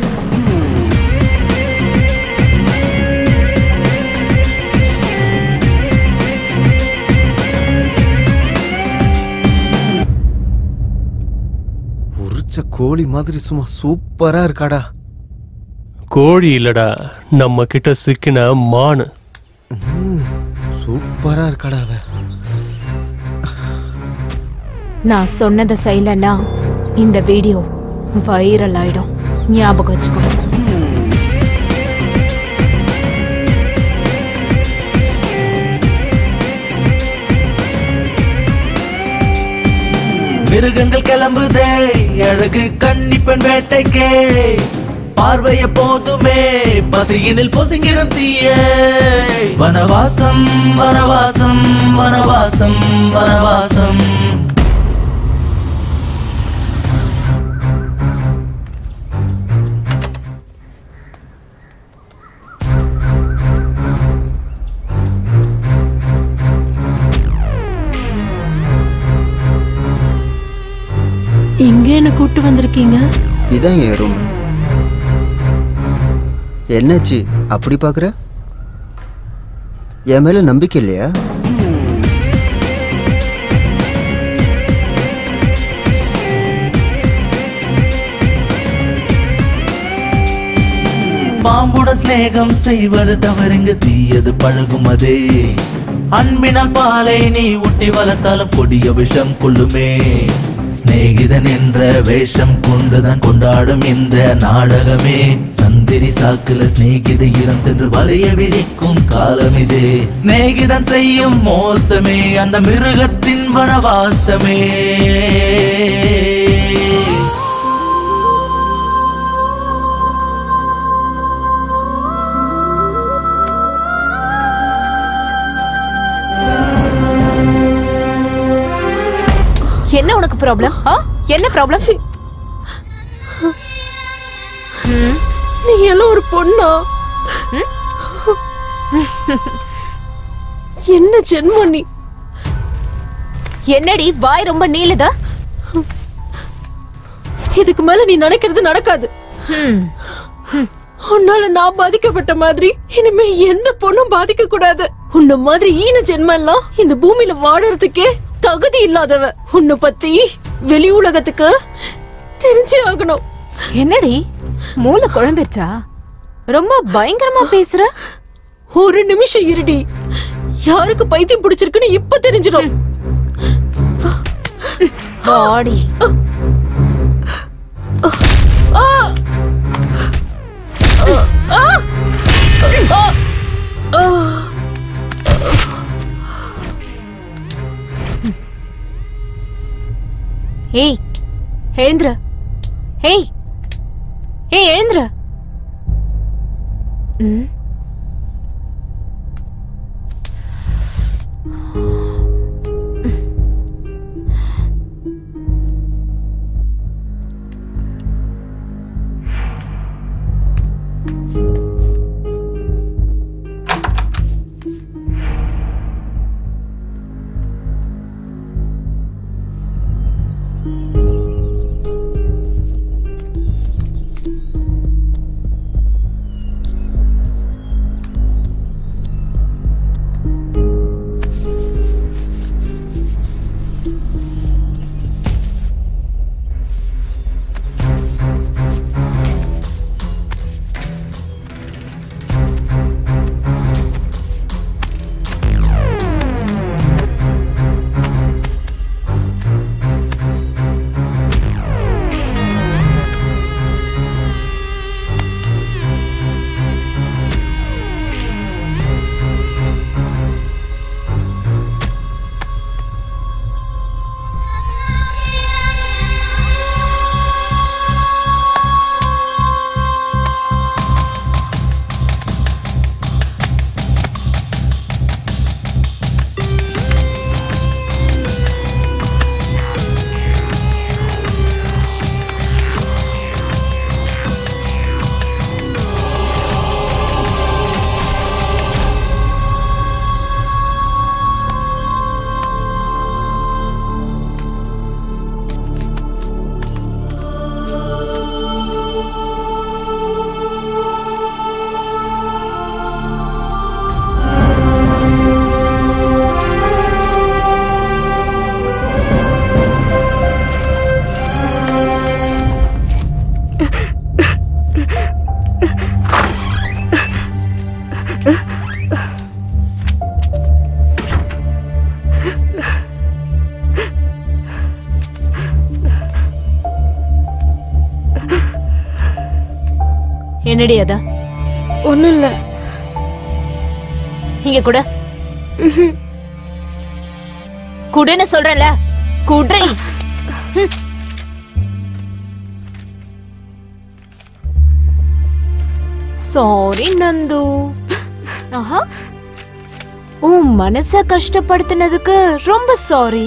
ஒரு பொரிச்ச கோழி மாதிரி சும்மா சூப்பரா இருக்காடா கோழி இல்லடா நம்ம கிட்ட சிக்கின மானு சூப்பரா இருக்காடா அவ நான் சொன்னதை செய்யலன்னா இந்த வீடியோ வைரல் ஆயிடும் ஞாபகம் வச்சுக்கோ மிருகங்கள் கிளம்புதே அழகு கன்னிப்பெண் வேட்டைக்கே பார்வைய போதுமே பசியினில் பொசுங்கிடும் தீய வனவாசம் வனவாசம் வனவாசம் வனவாசம் இங்க என்ன கூட்டு வந்திருக்கீங்க இதான் என் ரூம் என்னாச்சு அப்படி பார்க்குற என் மேல நம்பிக்கை இல்லையா பாம்புட சிநேகம் செய்வது தவறுங்க தீயது பழகும் அதே அன்பினால் பாலை நீ ஊட்டி வளர்த்தாலும் கொடிய விஷம் கொள்ளுமே சிநேகிதன் என்ற வேஷம் கொண்டுதான் கொண்டாடும் இந்த நாடகமே சந்திரி சாக்குல சிநேகித இடம் சென்று வலைய விரிக்கும் காலம் இது சிநேகிதன் செய்யும் மோசமே அந்த மிருகத்தின் வனவாசமே என்ன உனக்கு ப்ராப்ளம் என்ன ப்ராப்ளம் நீ எல்லாம் ஒரு பொண்ணா என்ன ஜென்மம் நீ என்னடி வாய் ரொம்ப நீளுதா இதுக்கு மேல நீ நினைக்கிறது நடக்காது உன்னால நான் பாதிக்கப்பட்ட மாதிரி இனிமே எந்த பொண்ணும் பாதிக்க கூடாது உன்ன மாதிரி ஈன ஜென்மம் எல்லாம் இந்த பூமியில வாழறதுக்கே தகுதி இல்லாதவ உன்னை பத்தி வெளி உலகத்துக்கு தெரிஞ்சே ஆகணும் என்னடி மூளை குழம்பிருச்சா ரொம்ப பயங்கரமா பேசுற ஒரு நிமிஷம் இருடி யாருக்கு பைத்தியம் பிடிச்சிருக்குன்னு இப்ப தெரிஞ்சிடும் பாடி ஏய் எழுந்துரு ஏய் ஏய் எழுந்துரு ம் என்னடி அது ஒண்ணும் இல்ல இங்க கூட குடுன்னு சொல்றேன்ல குட்ரி சாரி நந்து ஆஹா உன் மனச கஷ்டப்படுத்தினதுக்கு ரொம்ப சாரி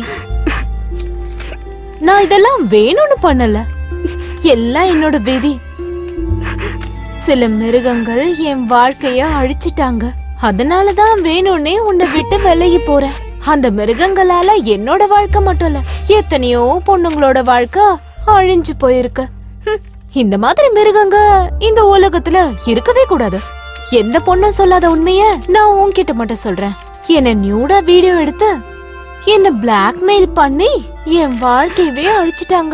நான் இதெல்லாம் வேணும்னு பண்ணல எல்லாம் என்னோட விதி சில மிருகங்கள் என் வாழ்க்கைய அழிச்சிட்டாங்க அதனாலதான் வேணும்னே உன்னை விட்டு விலகி போறேன் அந்த மிருகங்களால என்னோட வாழ்க்கை மட்டும் இல்ல எத்தனையோ பொண்ணுங்களோட வாழ்க்கை அழிஞ்சு போயிருக்கு ஹம், இந்த மாதிரி மிருகங்க இந்த உலகத்துல இருக்கவே கூடாது எந்த பொண்ணும் சொல்லாத உண்மைய நான் உன்கிட்ட மட்டும் சொல்றேன் என்ன நியூடா வீடியோ எடுத்து என்ன பிளாக்மெயில் பண்ணி என் வாழ்க்கையவே அழிச்சிட்டாங்க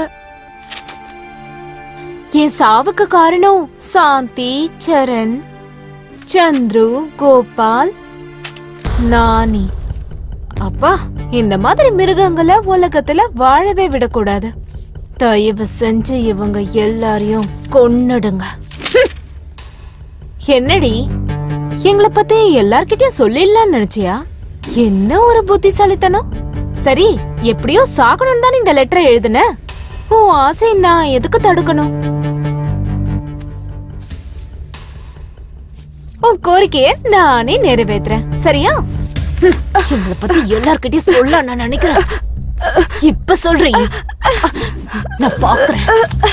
என் சாவுக்கு காரணம் சாந்தி சரண் சந்துரு கோபால் நானி அப்பா இந்த மாதிரி மிருகங்களை உலகத்துல வாழவே விடக்கூடாது தயவு செஞ்சு இவங்க எல்லாரையும் கொன்னுடுங்க ஹம். என்னடி எங்களை பத்தி எல்லார்கிட்டயும் சொல்லிடலாம்னு நினைச்சியா என்ன ஒரு புத்திசாலித்தனம் சரி எப்படியோ சாகணும் தானே இந்த லெட்டரை எழுதுன உன் ஆசை நான் எதுக்கு தடுக்கணும் உன் கோரிக்கைய நானே நிறைவேத்துறேன் சரியா ஹம், இவங்களை பத்தி எல்லார்கிட்டயும் சொல்ல நான் நினைக்கிறேன் இப்ப சொல்றீங்க நான் பாக்குறேன்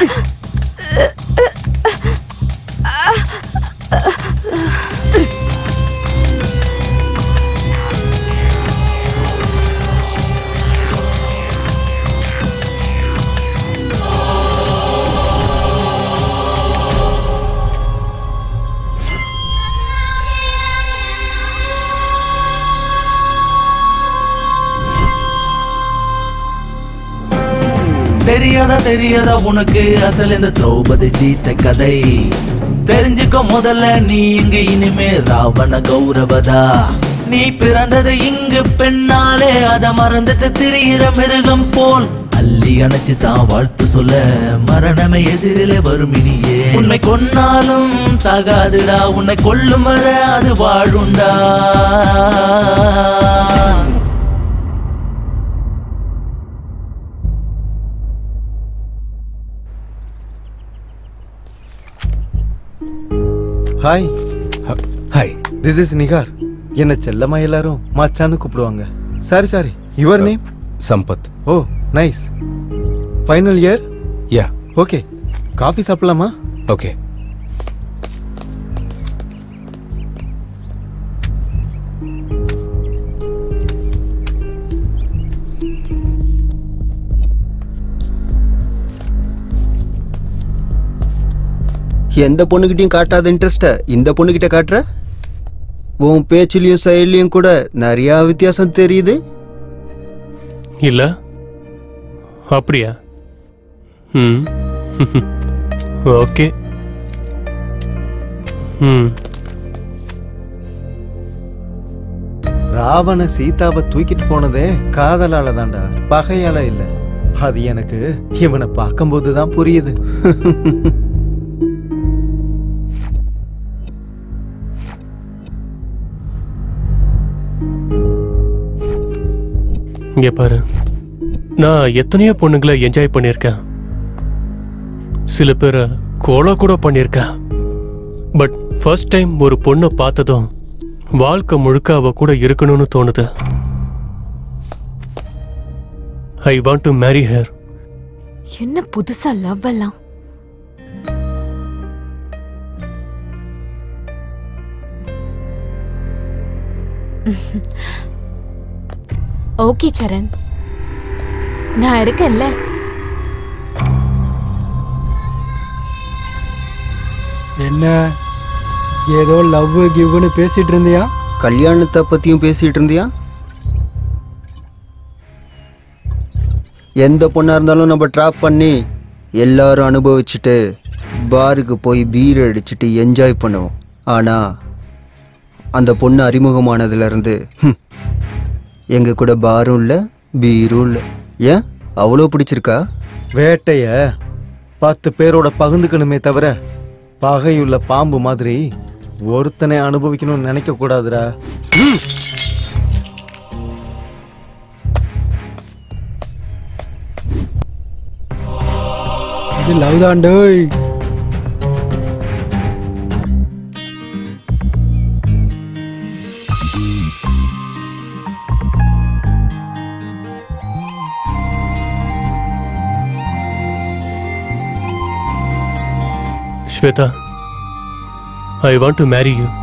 தெரியாதா தெரியாதா உனக்கு அசல் இந்த திரௌபதி சீத்தை கதை தெரிஞ்சுக்க முதல்ல நீ இங்கு இனிமே ராவண கௌரவதா நீ பிறந்தது இங்கு பெண்ணாலே அத மறந்துட்டு திரியிற மிருகம் போல் அள்ளி அணைச்சு தான் வாழ்த்து சொல்ல மரணமே எதிரிலே வரும் இனியே உன்னை கொன்னாலும் சாகாதுடா உன்னை கொல்லும் வர அது வாழுண்டா hi hi this is Nikar என்ன செல்லமா எல்லாரும் மச்சான்னு கூப்பிடுவாங்க sorry sorry your name Sampath oh nice final year yeah okay coffee சாப்பிடலாமா ஓகே எந்த பொண்ணுகிட்டயும் காட்டாத இன்ட்ரெஸ்ட இந்த பொண்ணுகிட்ட காட்டுற உன் பேச்சுலயும் செயல்லையும் கூட நிறைய வித்தியாசம் தெரியுது இல்ல அப்படியா ம் ஓகே ம் ராவண சீதாவை தூக்கிட்டு போனதே காதலால தான்டா பகையால இல்ல அது எனக்கு இவனை பார்க்கும்போது தான் புரியுது இங்க பாரு நான் எத்தனையோ பொண்ணுங்களை என்ஜாய் பண்ணியிருக்கேன் சில பேரை கோலா கூட பண்ணியிருக்கேன் பட் ஃபர்ஸ்ட் டைம் ஒரு பொண்ணை பார்த்ததும் வாழ்க்கை முழுக்க அவ கூட இருக்கணும்னு தோணுது I want to marry her என்ன புதுசா லவ் எல்லாம் ஓகே சரண் நான் இருக்கேன்ல என்ன ஏதோ லவ் கிவ்னு பேசிட்டு இருந்தியா கல்யாணத்தை பத்தியும் பேசிட்டு இருந்தியா எந்த பொண்ணா இருந்தாலும் நம்ம ட்ராப் பண்ணி எல்லாரும் அனுபவிச்சுட்டு பாருக்கு போய் பீர் அடிச்சுட்டு என்ஜாய் பண்ணுவோம் ஆனா அந்த பொண்ணு அறிமுகமானதுல இருந்து ஹம், எங்க கூட பாரும் இல்ல பீரும் இல்ல ஏன் அவ்வளோ பிடிச்சிருக்கா வேட்டைய பத்து பேரோட பகிர்ந்துக்கணுமே தவிர பகையுள்ள பாம்பு மாதிரி ஒருத்தனை அனுபவிக்கணும்னு நினைக்க கூடாதுடா இது லவ் தான் டேய் Shweta I want to marry you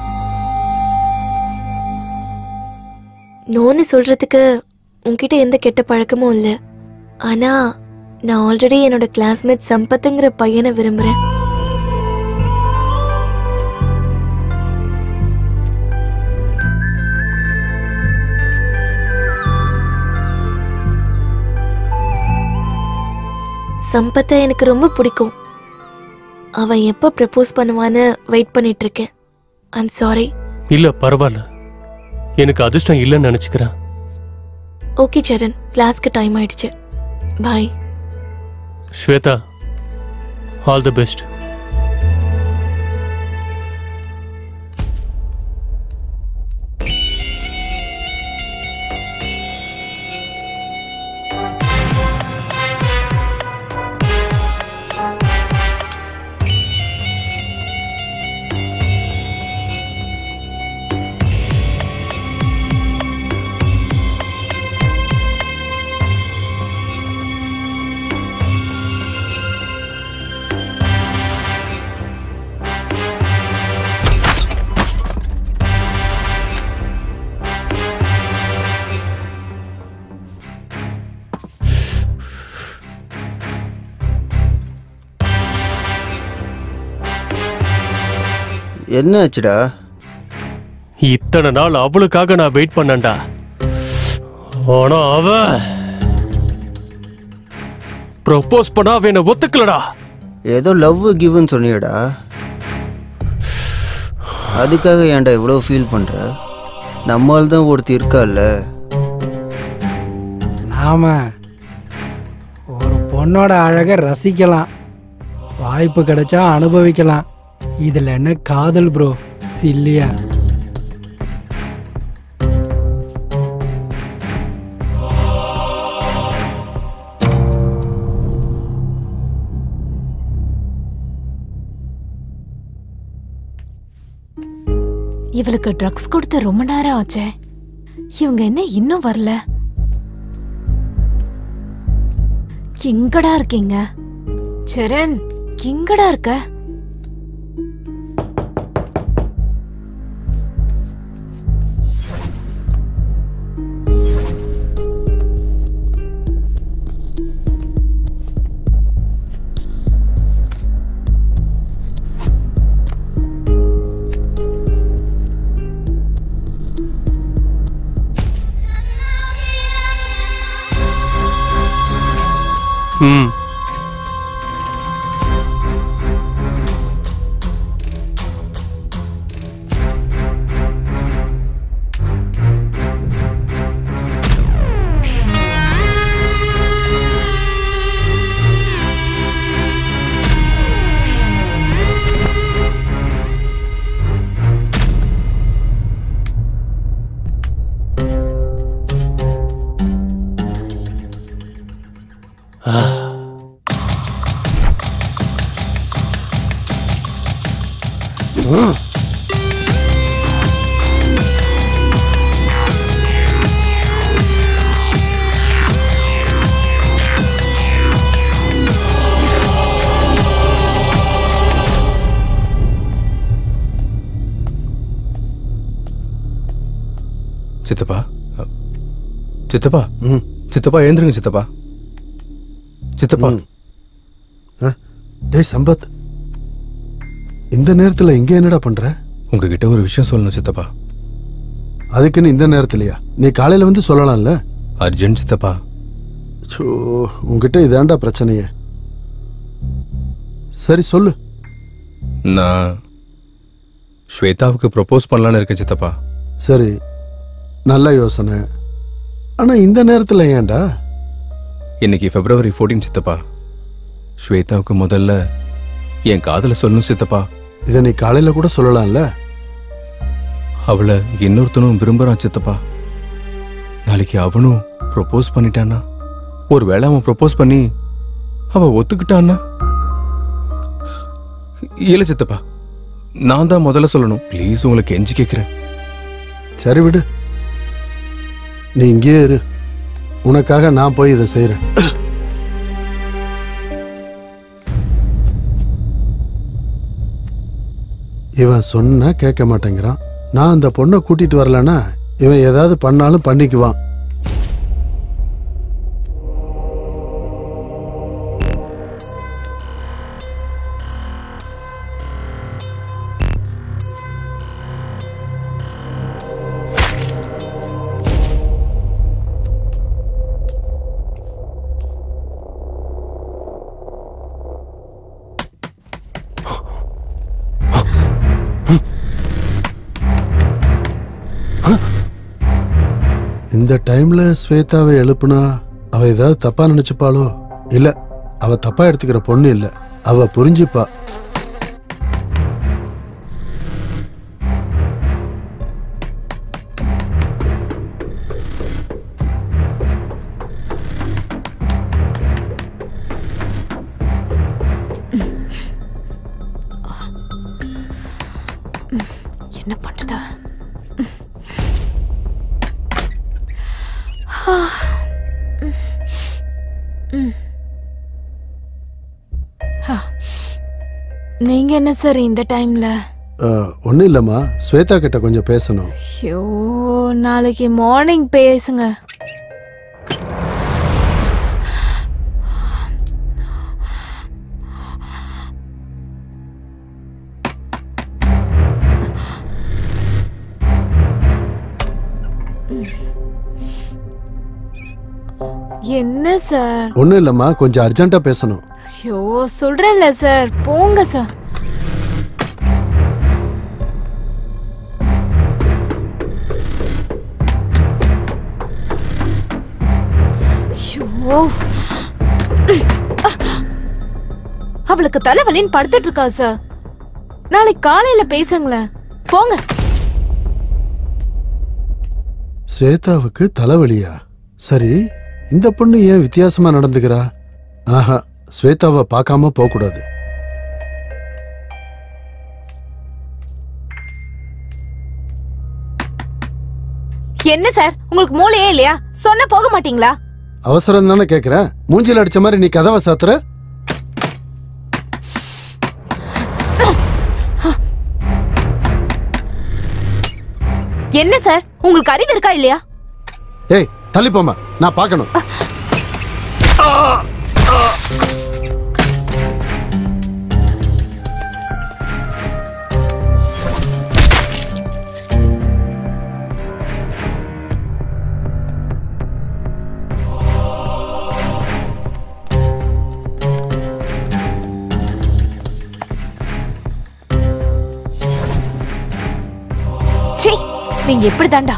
நோன்னு சொல்றதுக்கு உன்கிட்ட எந்த கெட்ட பழக்கமும் இல்லை ஆனா நான் ஆல்ரெடி என்னோட கிளாஸ்மேட் சம்பத்துங்கிற பையனை விரும்புறேன் சம்பத்தை எனக்கு ரொம்ப பிடிக்கும் அவன் எப்போ ப்ரப்போஸ் பண்ணுவான்னு வெயிட் பண்ணிட்டு இருக்கேன் ஐம் சாரி இல்ல பரவாயில்ல எனக்கு அதிர்ஷ்டம் இல்லைன்னு நினைச்சுக்கிறேன் ஓகே சரண் கிளாஸ்க்கு டைம் ஆயிடுச்சு bye Shweta all the best என்ன ஆச்சுடா இத்தனை நாள் அவளுக்காக நான் வெயிட் பண்ணேன்டா ஆனா அவ ப்ரொபோஸ் பண்ணா அவ என்ன ஒத்துக்கலடா ஏதோ லவ் கிவ்னு சொன்னியடா அதுக்காக ஏன்டா இவ்வளோ ஃபீல் பண்ற நம்மால் தான் ஒருத்தி இருக்கால்ல நாம ஒரு பொண்ணோட அழகை ரசிக்கலாம் வாய்ப்பு கிடைச்சா அனுபவிக்கலாம் இதுல என்ன காதல் ப்ரோ சில்லியா இவளுக்கு ட்ரக்ஸ் கொடுத்து ரொம்ப நேரம் ஆச்சே இவங்க என்ன இன்னும் வரல எங்கடா இருக்கீங்க சரண் எங்கடா இருக்க ம் சித்தப்பா அ, சித்தப்பா சித்தப்பா எழுந்துருங்க சித்தப்பா சித்தப்பா டேய் சம்பத் இந்த நேரத்துல இங்க என்னடா பண்ற உங்ககிட்ட ஒரு விஷயம் சொல்லணும் சித்தப்பா அதுக்குன்னு இந்த நேரத்துலயா நீ காலையில வந்து சொல்லலாம்ல அர்ஜென்ட் சித்தப்பா ஸோ உங்ககிட்ட இதாண்டா பிரச்சனையே சரி சொல்லு நான் ஸ்வேதாவுக்கு ப்ரப்போஸ் பண்ணலான்னு இருக்கேன் சித்தப்பா சரி நல்ல யோசனை ஆனா இந்த நேரத்துல ஏன்டா இன்னைக்கு பிப்ரவரி 14 சித்தப்பா ஸ்வேதாவுக்கு முதல்ல என் காதல சொல்லணும் சித்தப்பா இதை நீ காலையில கூட சொல்லலாம்ல அவளை இன்னொருத்தனும் விரும்புறான் சித்தப்பா நாளைக்கு அவனும் ப்ரொபோஸ் பண்ணிட்டானா ஒருவேளை அவன் ப்ரொபோஸ் பண்ணி அவ ஒத்துக்கிட்டான்னா இல்ல சித்தப்பா நான் தான் முதல்ல சொல்லணும் ப்ளீஸ் உங்களை கெஞ்சி கேட்கிறேன் சரி விடு நீ இங்கேயே இரு உனக்காக நான் போய் இதை செய்றேன் இவன் சொன்னா கேட்க மாட்டேங்கிறான் நான் அந்த பொண்ணை கூட்டிட்டு வரலன்னா இவன் ஏதாவது பண்ணாலும் பண்ணிக்குவான் இந்த டைம்ல ஸ்வேதாவை எழுப்புனா அவ ஏதாவது தப்பா நினைச்சுப்பாளோ இல்ல அவ தப்பா எடுத்துக்கிற பொண்ணு இல்ல அவ புரிஞ்சுப்பா என்ன பண்றது ம். ஆ. நீங்க என்ன சார் இந்த டைம்ல ஒன்றும் இல்லைம்மா ஸ்வேதா கிட்ட கொஞ்சம் பேசணும் ஐயோ நாளைக்கு மார்னிங் பேசுங்க என்ன சார் ஒன்றும் இல்லைம்மா கொஞ்சம் அர்ஜென்ட்டாக பேசணும் ஐயோ சொல்றேன்ல சார் போங்க சார் ஐயோ அவளுக்கு தலைவலின்னு படுத்துட்டு இருக்கா சார் நாளைக்கு காலையில பேசுங்களேன் போங்க ஸ்வேதாவுக்கு தலைவலியா சரி இந்த பொண்ணு ஏன் வித்தியாசமா நடந்துக்கிறா ஆஹா ஸ்வேதாவை பார்க்காம போகக்கூடாது என்ன சார் உங்களுக்கு மூளையே இல்லையா சொன்ன போக மாட்டீங்களா அவசரம் தானே கேட்குறேன் மூஞ்சில அடிச்ச மாதிரி நீ கதவை சாத்துற என்ன சார் உங்களுக்கு அறிவு இருக்கா இல்லையா ஏய் தள்ளி போம்மா நான் பார்க்கணும் சீ நீங்க எப்படி தாண்டா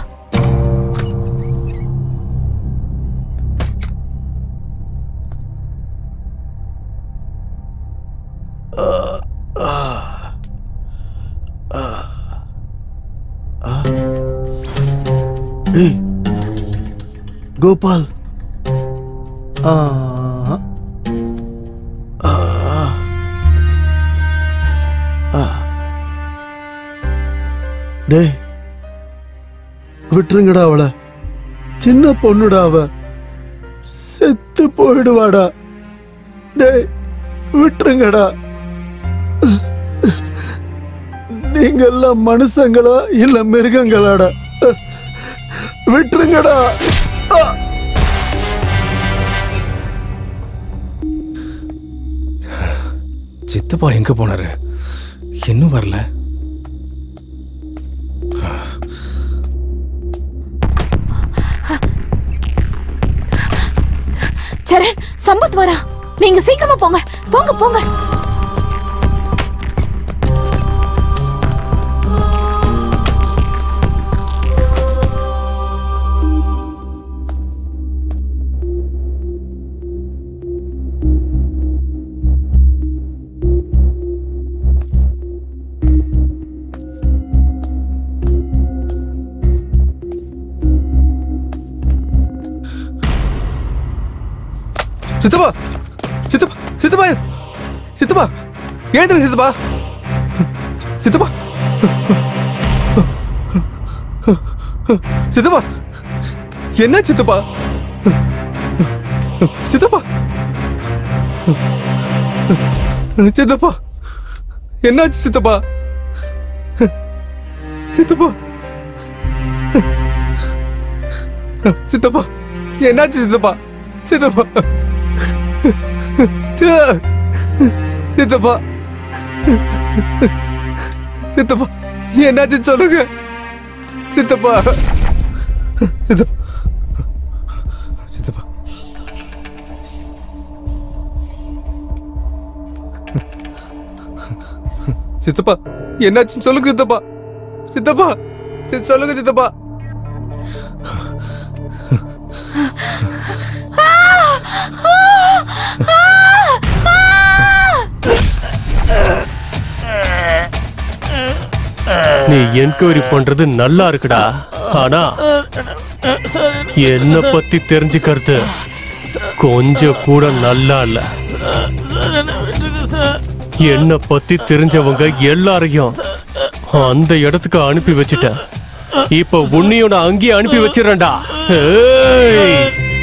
ஏய் கோபால் ஆ ஆ. ஆ. டேய் விட்டுருங்கடா அவளை சின்ன பொண்ணுடா அவ செத்து போயிடுவாடா டேய் விட்டுருங்கடா நீங்க எல்லாம் மனுஷங்களா இல்ல மிருகங்களாடா விட்டுருங்கடா ஆ. சித்தப்பா எங்க போனாரு இன்னும் வரல சரண் சம்பத் வரா நீங்க சீக்கிரமா போங்க போங்க போங்க சித்தப்பா சித்தப்பா சித்தப்பா சித்தப்பா எழுந்துருங்க சித்தப்பா சித்தப்பா சித்தப்பா என்ன சித்தப்பா சித்தப்பா சித்தப்பா என்னாச்சு சித்தப்பா சித்தப்பா சித்தப்பா என்னாச்சு சித்தப்பா சித்தப்பா சித்தப்பா சித்தப்பா என்னாச்சு சொல்லுங்க சித்தப்பா சித்தப்பா சித்தப்பா சித்தப்பா என்னாச்சுன்னு சொல்லுங்க சித்தப்பா சித்தப்பா சி- சொல்லுங்க சித்தப்பா நீ என்கொயரி பண்றது நல்லா இருக்குடா ஆனா என்ன பத்தி தெரிஞ்சுக்கிறது கொஞ்சம் கூட நல்லா இல்ல என்ன பத்தி தெரிஞ்சவங்க எல்லாரையும் அந்த இடத்துக்கு அனுப்பி வச்சுட்டேன் இப்ப உன்னையும் நான் அங்கேயே அனுப்பி வச்சிடறேன்டா ஏய்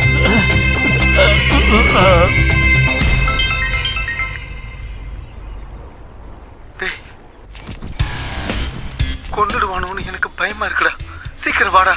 கொண்டுடுவானோன்னு எனக்கு பயமா இருக்குடா சீக்கிரம் வாடா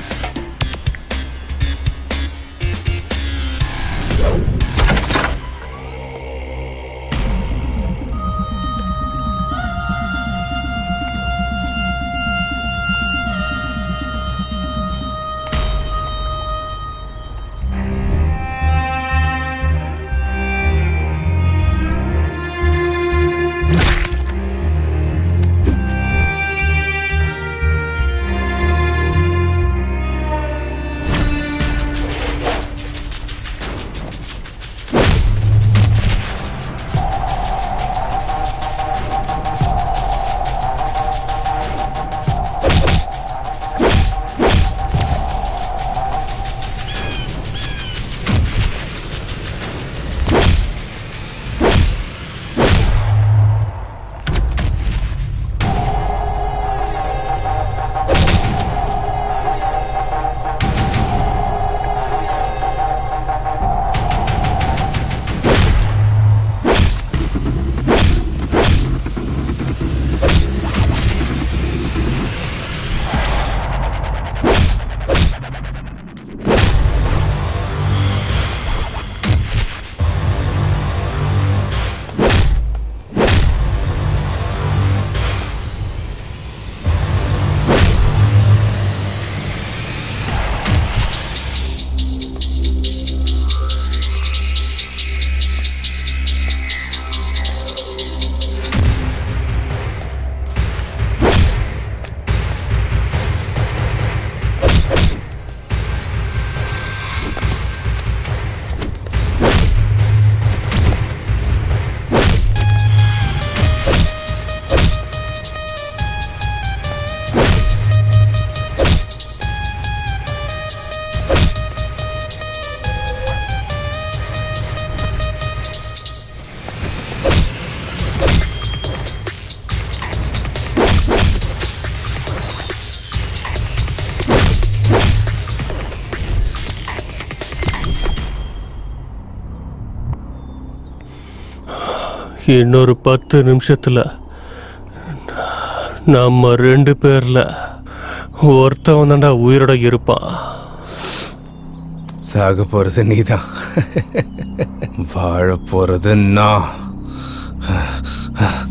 இன்னொரு பத்து நிமிஷத்துல நம்ம ரெண்டு பேர்ல ஒருத்தவன் தான்டா உயிரோட இருப்பான் சாக போறது நீதான் வாழ போறது நான்